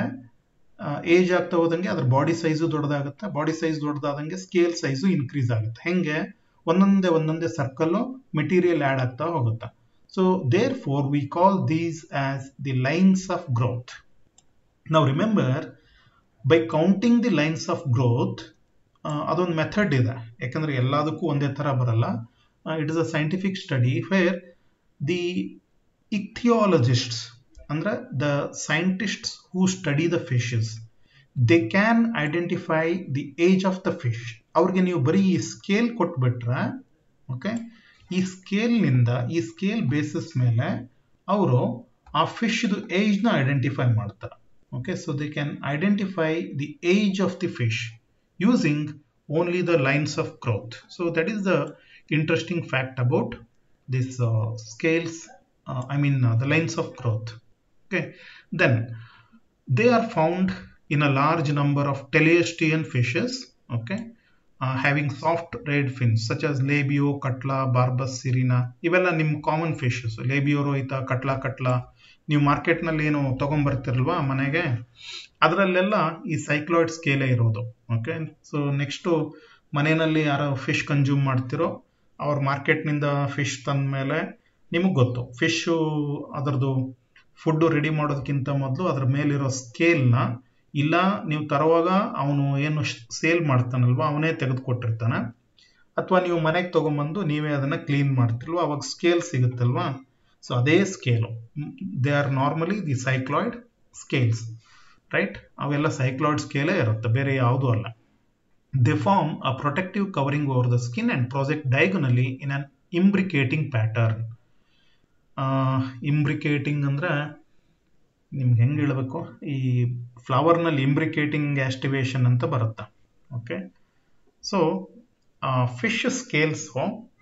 ಏಜ್ ಆಗ್ತಾ ಹೋದಂಗೆ ಅದ್ರ ಬಾಡಿ ಸೈಜು ದೊಡ್ಡದಾಗುತ್ತೆ ಬಾಡಿ ಸೈಜ್ ದೊಡ್ಡದಾದಂಗೆ ಸ್ಕೇಲ್ ಸೈಜು ಇನ್ಕ್ರೀಸ್ ಆಗುತ್ತೆ ಹೆಂಗೆ ಒಂದೊಂದೇ ಒಂದೊಂದೇ ಸರ್ಕಲ್ ಮೆಟೀರಿಯಲ್ ಆಡ್ ಆಗ್ತಾ ಹೋಗುತ್ತೆ so therefore we call these as the lines of growth ನಾವು remember by counting the lines of growth ಅದೊಂದು ಮೆಥಡ್ ಇದೆ ಯಾಕಂದ್ರೆ ಎಲ್ಲದಕ್ಕೂ ಒಂದೇ ತರ ಬರಲ್ಲ it is a scientific study where the ichthyologists ಅಂದ್ರೆ the scientists who study the fishes they can identify the age of the fish ಅವ್ರಿಗೆ ನೀವು ಬರೀ ಈ ಸ್ಕೇಲ್ ಕೊಟ್ಬಿಟ್ರೆ ಓಕೆ ಈ ಸ್ಕೇಲ್ನಿಂದ ಈ ಸ್ಕೇಲ್ ಬೇಸಿಸ್ ಮೇಲೆ ಅವರು ಆ ಫಿಶ್ದು ಏಜ್ನ ಐಡೆಂಟಿಫೈ ಮಾಡ್ತಾರೆ okay so they can identify the age of the fish using only the lines of growth. So that is the interesting fact about this uh, scales, uh, I mean uh, the lines of growth. Okay, then they are found in a large number of teleostean fishes. Okay, uh, having soft red fins such as labio, katla, barbus, sirena. ಇವೆಲ್ಲ ನಿಮ್ಮ common fishes labeo rohita catla catla ನೀವು ಮಾರ್ಕೆಟ್ನಲ್ಲಿ ಏನು ತಗೊಂಡ್ಬರ್ತಿರಲ್ವಾ ಮನೆಗೆ ಅದರಲ್ಲೆಲ್ಲ ಈ cycloid ಸ್ಕೇಲೇ ಇರೋದು okay so next ಮನೆಯಲ್ಲಿ ಯಾರೋ ಫಿಶ್ ಕನ್ಸ್ಯೂಮ್ ಮಾಡ್ತಿರೋ ಅವ್ರ ಮಾರ್ಕೆಟ್ನಿಂದ ಫಿಶ್ ತಂದ ಮೇಲೆ ನಿಮಗೆ ಗೊತ್ತು ಫಿಶು ಅದರದ್ದು ಫುಡ್ಡು ರೆಡಿ ಮಾಡೋದಕ್ಕಿಂತ ಮೊದಲು ಅದ್ರ ಮೇಲಿರೋ ಸ್ಕೇಲ್ನ ಇಲ್ಲ ನೀವು ತರುವಾಗ ಅವನು ಏನು ಸೇಲ್ ಮಾಡ್ತಾನಲ್ವಾ ಅವನೇ ತೆಗೆದುಕೊಟ್ಟಿರ್ತಾನೆ ಅಥವಾ ನೀವು ಮನೆಗೆ ತಗೊಂಬಂದು ನೀವೇ ಅದನ್ನ ಕ್ಲೀನ್ ಮಾಡ್ತಿಲ್ವಾ ಅವಾಗ ಸ್ಕೇಲ್ ಸಿಗುತ್ತಲ್ವಾ ಸೊ ಅದೇ scale they are normally the cycloid scales right ಅವೆಲ್ಲ ಸೈಕ್ಲಾಯ್ಡ್ ಸ್ಕೇಲೇ ಇರುತ್ತೆ ಬೇರೆ ಯಾವುದೂ ಅಲ್ಲ they form a protective covering over the skin and project diagonally in an imbricating pattern imbricating ಅಂದ್ರೆ ನಿಮ್ಗೆ ಹೆಂಗೆ ಹೇಳಬೇಕು ಈ ಫ್ಲವರ್ನಲ್ಲಿ ಇಂಬ್ರಿಕೇಟಿಂಗ್ ಆಸ್ಟಿವೇಶನ್ ಅಂತ ಬರುತ್ತೆ ಓಕೆ ಸೊ ಫಿಶ್ ಸ್ಕೇಲ್ಸು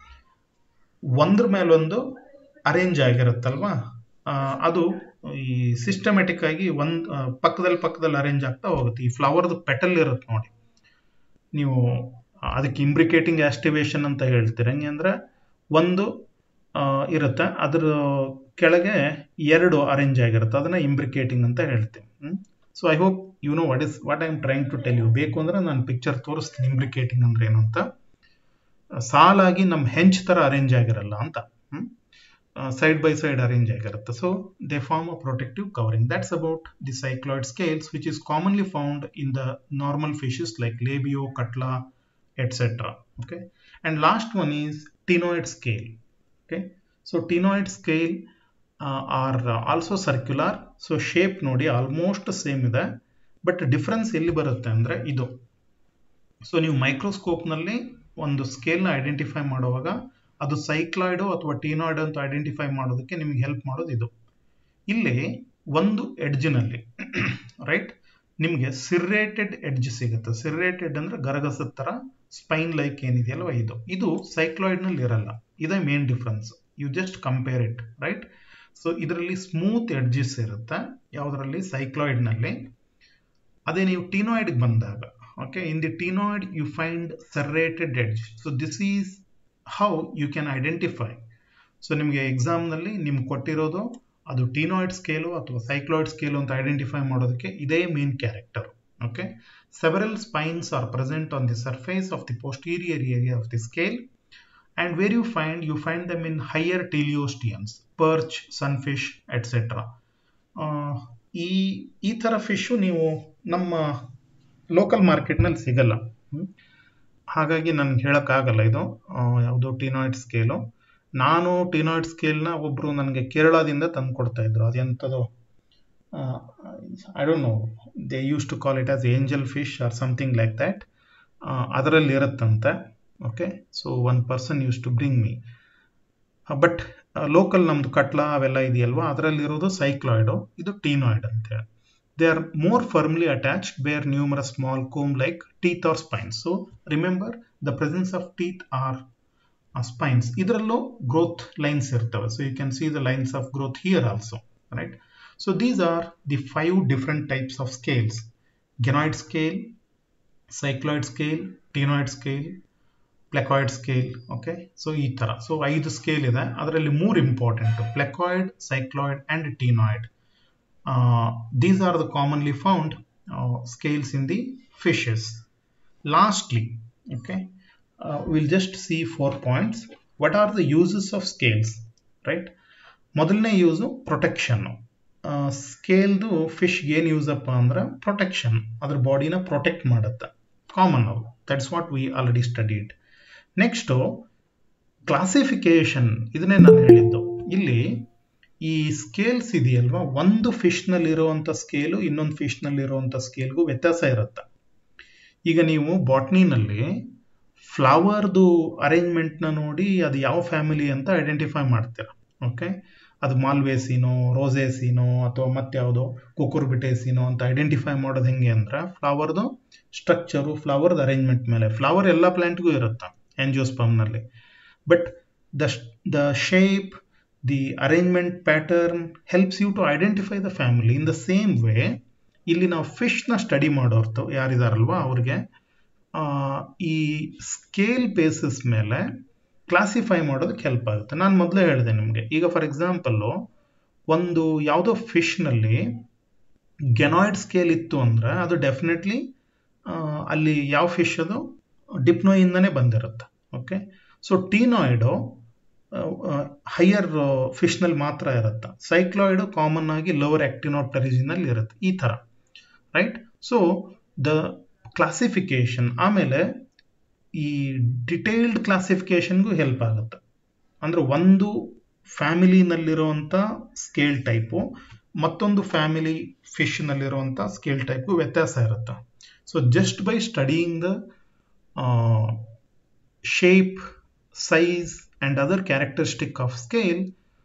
ಒಂದ್ರ ಮೇಲೊಂದು ಅರೇಂಜ್ ಆಗಿರುತ್ತಲ್ವಾ ಅದು ಈ ಸಿಸ್ಟಮೆಟಿಕ್ ಆಗಿ ಒಂದ್ ಪಕ್ಕದಲ್ಲಿ ಪಕ್ಕದಲ್ಲಿ ಅರೇಂಜ್ ಆಗ್ತಾ ಹೋಗುತ್ತೆ ಈ ಫ್ಲವರ್ದು ಪೆಟಲ್ ಇರುತ್ತೆ ನೋಡಿ ನೀವು ಅದಕ್ಕೆ ಇಂಬ್ರಿಕೇಟಿಂಗ್ ಆಸ್ಟಿವೇಶನ್ ಅಂತ ಹೇಳ್ತೀರ ಹೆಂಗೆ ಅಂದ್ರೆ ಒಂದು ಇರುತ್ತೆ ಅದ್ರ ಕೆಳಗೆ ಎರಡು ಅರೇಂಜ್ ಆಗಿರುತ್ತೆ ಅದನ್ನ ಇಂಬ್ರಿಕೇಟಿಂಗ್ ಅಂತ ಹೇಳ್ತೀವಿ so I hope you know what is what I am trying to tell you ಬೇಕು ಅಂದ್ರೆ ನಾನು ಪಿಕ್ಚರ್ ತೋರಿಸ್ತೀನಿ ಇಂಬ್ರಿಕೇಟಿಂಗ್ ಅಂದ್ರೆ ಏನು ಅಂತ ಸಾಲಾಗಿ ನಮ್ಮ ಹೆಂಚ್ ತರ ಅರೇಂಜ್ ಆಗಿರಲ್ಲ ಅಂತ ಸೈಡ್ ಬೈ ಸೈಡ್ ಅರೇಂಜ್ ಆಗಿರುತ್ತೆ so they form a protective covering that's about the cycloid scales which is commonly found in the normal fishes like labeo catla etcetera okay and last one is ctenoid scale okay so ctenoid scale are also circular so shape ನೋಡಿ almost same ಇದೆ but difference ಎಲ್ಲಿ ಬರುತ್ತೆ ಅಂದರೆ ಇದು so ನೀವು ಮೈಕ್ರೋಸ್ಕೋಪ್ನಲ್ಲಿ ಒಂದು ಸ್ಕೇಲ್ನ identify ಮಾಡುವಾಗ ಅದು ಸೈಕ್ಲಾಯ್ಡು ಅಥವಾ ಟೀನಾಯ್ಡ್ ಅಂತ ಐಡೆಂಟಿಫೈ ಮಾಡೋದಕ್ಕೆ ನಿಮ್ಗೆ ಹೆಲ್ಪ್ ಮಾಡೋದು ಇದು ಇಲ್ಲಿ ಒಂದು ಎಡ್ಜಿನಲ್ಲಿ ರೈಟ್ ನಿಮಗೆ ಸಿರ್ರೇಟೆಡ್ ಎಡ್ಜ್ ಸಿಗುತ್ತೆ ಸಿರ್ರೇಟೆಡ್ ಅಂದ್ರೆ ಗರಗಸದ ಥರ ಸ್ಪೈನ್ ಲೈಕ್ ಏನಿದೆಯಲ್ವ ಇದು ಇದು ಸೈಕ್ಲಾಯ್ಡ್ನಲ್ಲಿ ಇರಲ್ಲ ಇದೇ main difference you just compare it right so ಇದರಲ್ಲಿ ಸ್ಮೂತ್ ಎಡ್ಜಸ್ ಇರುತ್ತೆ ಯಾವುದರಲ್ಲಿ ಸೈಕ್ಲಾಯ್ಡ್ನಲ್ಲಿ ಅದೇ ನೀವು ಟೀನಾಯ್ಡ್ಗೆ ಬಂದಾಗ okay in the ctenoid you find serrated edge so this is how you can identify so ನಿಮಗೆ ಎಕ್ಸಾಮ್ನಲ್ಲಿ ನಿಮ್ಗೆ ಕೊಟ್ಟಿರೋದು ಅದು ಟೀನಾಯ್ಡ್ ಸ್ಕೇಲು ಅಥವಾ ಸೈಕ್ಲಾಯ್ಡ್ ಸ್ಕೇಲು ಅಂತ ಐಡೆಂಟಿಫೈ ಮಾಡೋದಕ್ಕೆ ಇದೇ main character okay several spines are present on the surface of the posterior area of the scale and where you find you find them in higher teleosteans perch sunfish etc ಈ ಈ ಥರ fish ನೀವು ನಮ್ಮ local ಮಾರ್ಕೆಟ್ನಲ್ಲಿ ಸಿಗಲ್ಲ ಹಾಗಾಗಿ ನನ್ಗೆ ಹೇಳೋಕ್ಕಾಗಲ್ಲ ಇದು ಯಾವುದು ಟಿನಾಯ್ಡ್ ಸ್ಕೇಲು ನಾನು ಟಿನಾಯ್ಡ್ ಸ್ಕೇಲ್ನ ಒಬ್ಬರು ನನಗೆ ಕೇರಳದಿಂದ ತಂದು ಕೊಡ್ತಾ ಇದ್ರು ಅದೆಂಥದ್ದು I don't know they use to call it as angel fish or something like that ಅದರಲ್ಲಿ ಇರುತ್ತಂತೆ okay so one person use to bring me but local ನಮ್ದು ಕಟ್ಲ ಅವೆಲ್ಲ ಇದೆಯಲ್ವಾ ಅದರಲ್ಲಿರೋದು ಸೈಕ್ಲಾಯ್ಡು ಇದು ಟೀನಾಯ್ಡ್ ಅಂತೇಳಿ they are more firmly attached bear numerous small comb like teeth or spines so remember the presence of teeth or spines ಇದರಲ್ಲೂ growth lines ಇರ್ತವೆ so you can C the lines of growth here also right so these are the five different types of scales ganoid scale cycloid scale ctenoid scale placoid scale okay so ಈ ಥರ so ಐದು scale ಇದೆ ಅದರಲ್ಲಿ ಮೂರು important placoid cycloid and ctenoid these are the commonly found scales in the fishes lastly okay uh, we'll just see four points what are the uses of scales right ಮೊದಲನೇ use protection ಸ್ಕೇಲ್ದು ಫಿಶ್ಗೆ ಏನು use ಅಪ್ಪ ಅಂದ್ರೆ protection ಅದ್ರ ಬಾಡಿನ protect ಮಾಡುತ್ತೆ common ಅವು that's what we already studied next classification ಇದನ್ನೇ ನಾನು ಹೇಳಿದ್ದು ಇಲ್ಲಿ ಈ ಸ್ಕೇಲ್ಸ್ ಇದೆಯಲ್ವಾ ಒಂದು ಫಿಶ್ನಲ್ಲಿರುವಂಥ ಸ್ಕೇಲು ಇನ್ನೊಂದು ಫಿಶ್ನಲ್ಲಿರುವಂಥ ಸ್ಕೇಲ್ಗೂ ವ್ಯತ್ಯಾಸ ಇರುತ್ತೆ ಈಗ ನೀವು ಬಾಟ್ನಿನಲ್ಲಿ ಫ್ಲವರ್ದು ಅರೇಂಜ್ಮೆಂಟ್ನ ನೋಡಿ ಅದು ಯಾವ ಫ್ಯಾಮಿಲಿ ಅಂತ ಐಡೆಂಟಿಫೈ ಮಾಡ್ತೀರ ಓಕೆ ಅದು ಮಾಲ್ವೇಸಿನೋ ರೋಸೇಸಿನೋ ಅಥವಾ ಮತ್ಯಾವುದೋ ಕುಕುರ್ಬಿಟೇಸಿನೋ ಅಂತ ಐಡೆಂಟಿಫೈ ಮಾಡೋದು ಹೆಂಗೆ ಅಂದ್ರೆ ಫ್ಲವರ್ದು ಸ್ಟ್ರಕ್ಚರು ಫ್ಲವರ್ದು ಅರೇಂಜ್ಮೆಂಟ್ ಮೇಲೆ ಫ್ಲವರ್ ಎಲ್ಲ ಪ್ಲಾಂಟ್ಗೂ ಇರುತ್ತೆ ಎಂಜಿಯೋಸ್ಪಮ್ನಲ್ಲಿ but the the shape the arrangement pattern helps you to identify the family in the same way ಇಲ್ಲಿ ನಾವು ಫಿಶ್ನ ಸ್ಟಡಿ ಮಾಡೋರ್ತು ಯಾರಿದಾರಲ್ವಾ ಅವ್ರಿಗೆ ಈ ಸ್ಕೇಲ್ ಬೇಸಿಸ್ ಮೇಲೆ ಕ್ಲಾಸಿಫೈ ಮಾಡೋದಕ್ಕೆ ಹೆಲ್ಪ್ ಆಗುತ್ತೆ ನಾನು ಮೊದಲೇ ಹೇಳಿದೆ ನಿಮಗೆ ಈಗ ಫಾರ್ ಎಕ್ಸಾಂಪಲ್ಲು ಒಂದು ಯಾವುದೋ ಫಿಶ್ನಲ್ಲಿ ಗೆನಾಯ್ಡ್ ಸ್ಕೇಲ್ ಇತ್ತು ಅಂದರೆ ಅದು ಡೆಫಿನೆಟ್ಲಿ ಅಲ್ಲಿ ಯಾವ ಫಿಶ್ ಅದು ಡಿಪ್ನೋಯಿಂದನೇ ಬಂದಿರುತ್ತೆ ಓಕೆ ಸೊ ಟೀನಾಯ್ಡು ಹೈಯರ್ ಫಿಶ್ನಲ್ಲಿ ಮಾತ್ರ ಇರುತ್ತೆ ಸೈಕ್ಲಾಯ್ಡು ಕಾಮನ್ ಆಗಿ ಲೋವರ್ ಆಕ್ಟಿನೋಟರಿಜಿನಲ್ಲಿ ಇರುತ್ತೆ ಈ ಥರ ರೈಟ್ ಸೊ ದ ಕ್ಲಾಸಿಫಿಕೇಶನ್ ಆಮೇಲೆ ಈ ಡಿಟೇಲ್ಡ್ ಕ್ಲಾಸಿಫಿಕೇಶನ್ಗೂ ಹೆಲ್ಪ್ ಆಗುತ್ತೆ ಅಂದರೆ ಒಂದು ಫ್ಯಾಮಿಲಿನಲ್ಲಿರುವಂಥ ಸ್ಕೇಲ್ ಟೈಪು ಮತ್ತೊಂದು ಫ್ಯಾಮಿಲಿ ಫಿಶ್ನಲ್ಲಿರುವಂಥ ಸ್ಕೇಲ್ ಟೈಪು ವ್ಯತ್ಯಾಸ ಇರುತ್ತೆ so just by studying the shape size and other characteristic of scale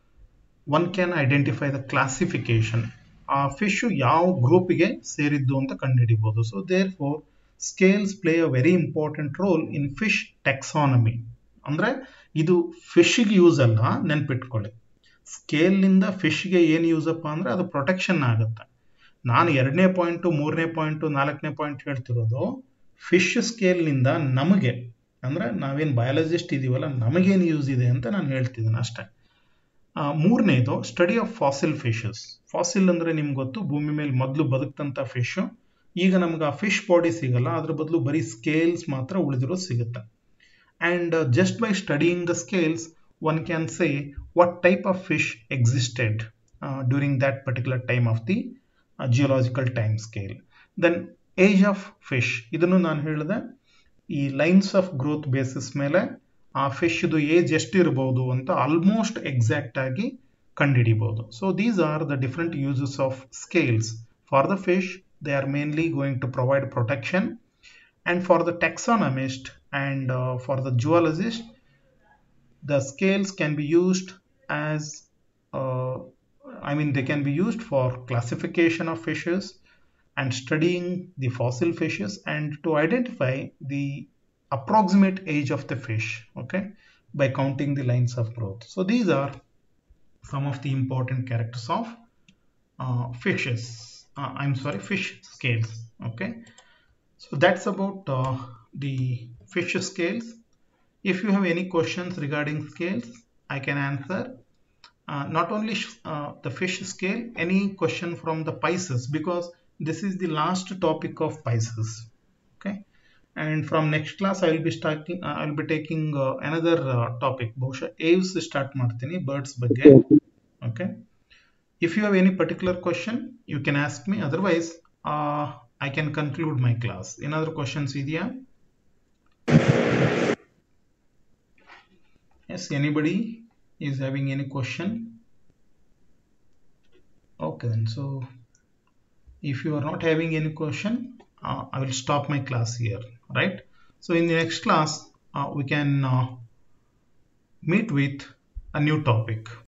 one can identify the classification ಆ ಫಿಶು ಯಾವ ಗ್ರೂಪಿಗೆ ಸೇರಿದ್ದು ಅಂತ ಕಂಡುಹಿಡಿಬೋದು so therefore scales play a very important role in fish taxonomy ಅಂದರೆ ಇದು ಫಿಶ್ಗೆ ಯೂಸ್ ಅಲ್ಲ ನೆನ್ಪಿಟ್ಕೊಳ್ಳಿ ಸ್ಕೇಲ್ನಿಂದ ಫಿಶ್ಗೆ ಏನು ಯೂಸಪ್ಪ ಅಂದರೆ ಅದು ಪ್ರೊಟೆಕ್ಷನ್ ಆಗುತ್ತೆ ನಾನು ಎರಡನೇ ಪಾಯಿಂಟು ಮೂರನೇ ಪಾಯಿಂಟು ನಾಲ್ಕನೇ ಪಾಯಿಂಟ್ ಹೇಳ್ತಿರೋದು ಫಿಶ್ ಸ್ಕೇಲ್ನಿಂದ ನಮಗೆ ಅಂದರೆ ನಾವೇನು ಬಯಾಲಜಿಸ್ಟ್ ಇದೀವಲ್ಲ ನಮಗೇನು ಯೂಸ್ ಇದೆ ಅಂತ ನಾನು ಹೇಳ್ತಿದ್ದೀನಿ ಅಷ್ಟೇ ಮೂರನೇದು study of fossil fishes fossil ಅಂದರೆ ನಿಮ್ಗೆ ಗೊತ್ತು ಭೂಮಿ ಮೇಲೆ ಮೊದಲು ಬದುಕ್ತಂಥ ಫಿಶು ಈಗ ನಮ್ಗೆ ಆ ಫಿಶ್ ಬಾಡಿ ಸಿಗಲ್ಲ ಅದ್ರ ಬದಲು ಬರೀ ಸ್ಕೇಲ್ಸ್ ಮಾತ್ರ ಉಳಿದಿರೋದು ಸಿಗುತ್ತೆ and just by studying the scales one can say what type of fish existed during that particular time of the geological time scale then age of fish ಇದನ್ನು ನಾನು ಹೇಳಿದೆ ಈ ಲೈನ್ಸ್ ಆಫ್ ಗ್ರೋತ್ ಬೇಸಿಸ್ ಮೇಲೆ ಆ ಫಿಶ್ದು age ಎಷ್ಟಿರ್ಬೋದು ಅಂತ almost exact ಆಗಿ ಕಂಡುಹಿಡಿಬೋದು so these are the different uses of scales for the fish they are mainly going to provide protection and for the taxonomist and uh, for the zoologist the scales can be used as uh, i mean they can be used for classification of fishes and studying the fossil fishes and to identify the approximate age of the fish okay by counting the lines of growth so these are some of the important characters of uh, fishes uh, I'm sorry, fish scales. Okay, so that's about uh, the fish scales. If you have any questions regarding scales, I can answer. Uh, not only the fish scale, any question from the Pisces because this is the last topic of Pisces. Okay, and from next class I will be starting. I will be taking another topic. ಬಹುಶಃ aves start ಮಾಡ್ತೀನಿ birds ಬಗ್ಗೆ. Okay. if you have any particular question you can ask me otherwise uh, i can conclude my class in other questions idea yes anybody is having any question okay then so if you are not having any question uh, I will stop my class here right so in the next class uh, we can uh, meet with a new topic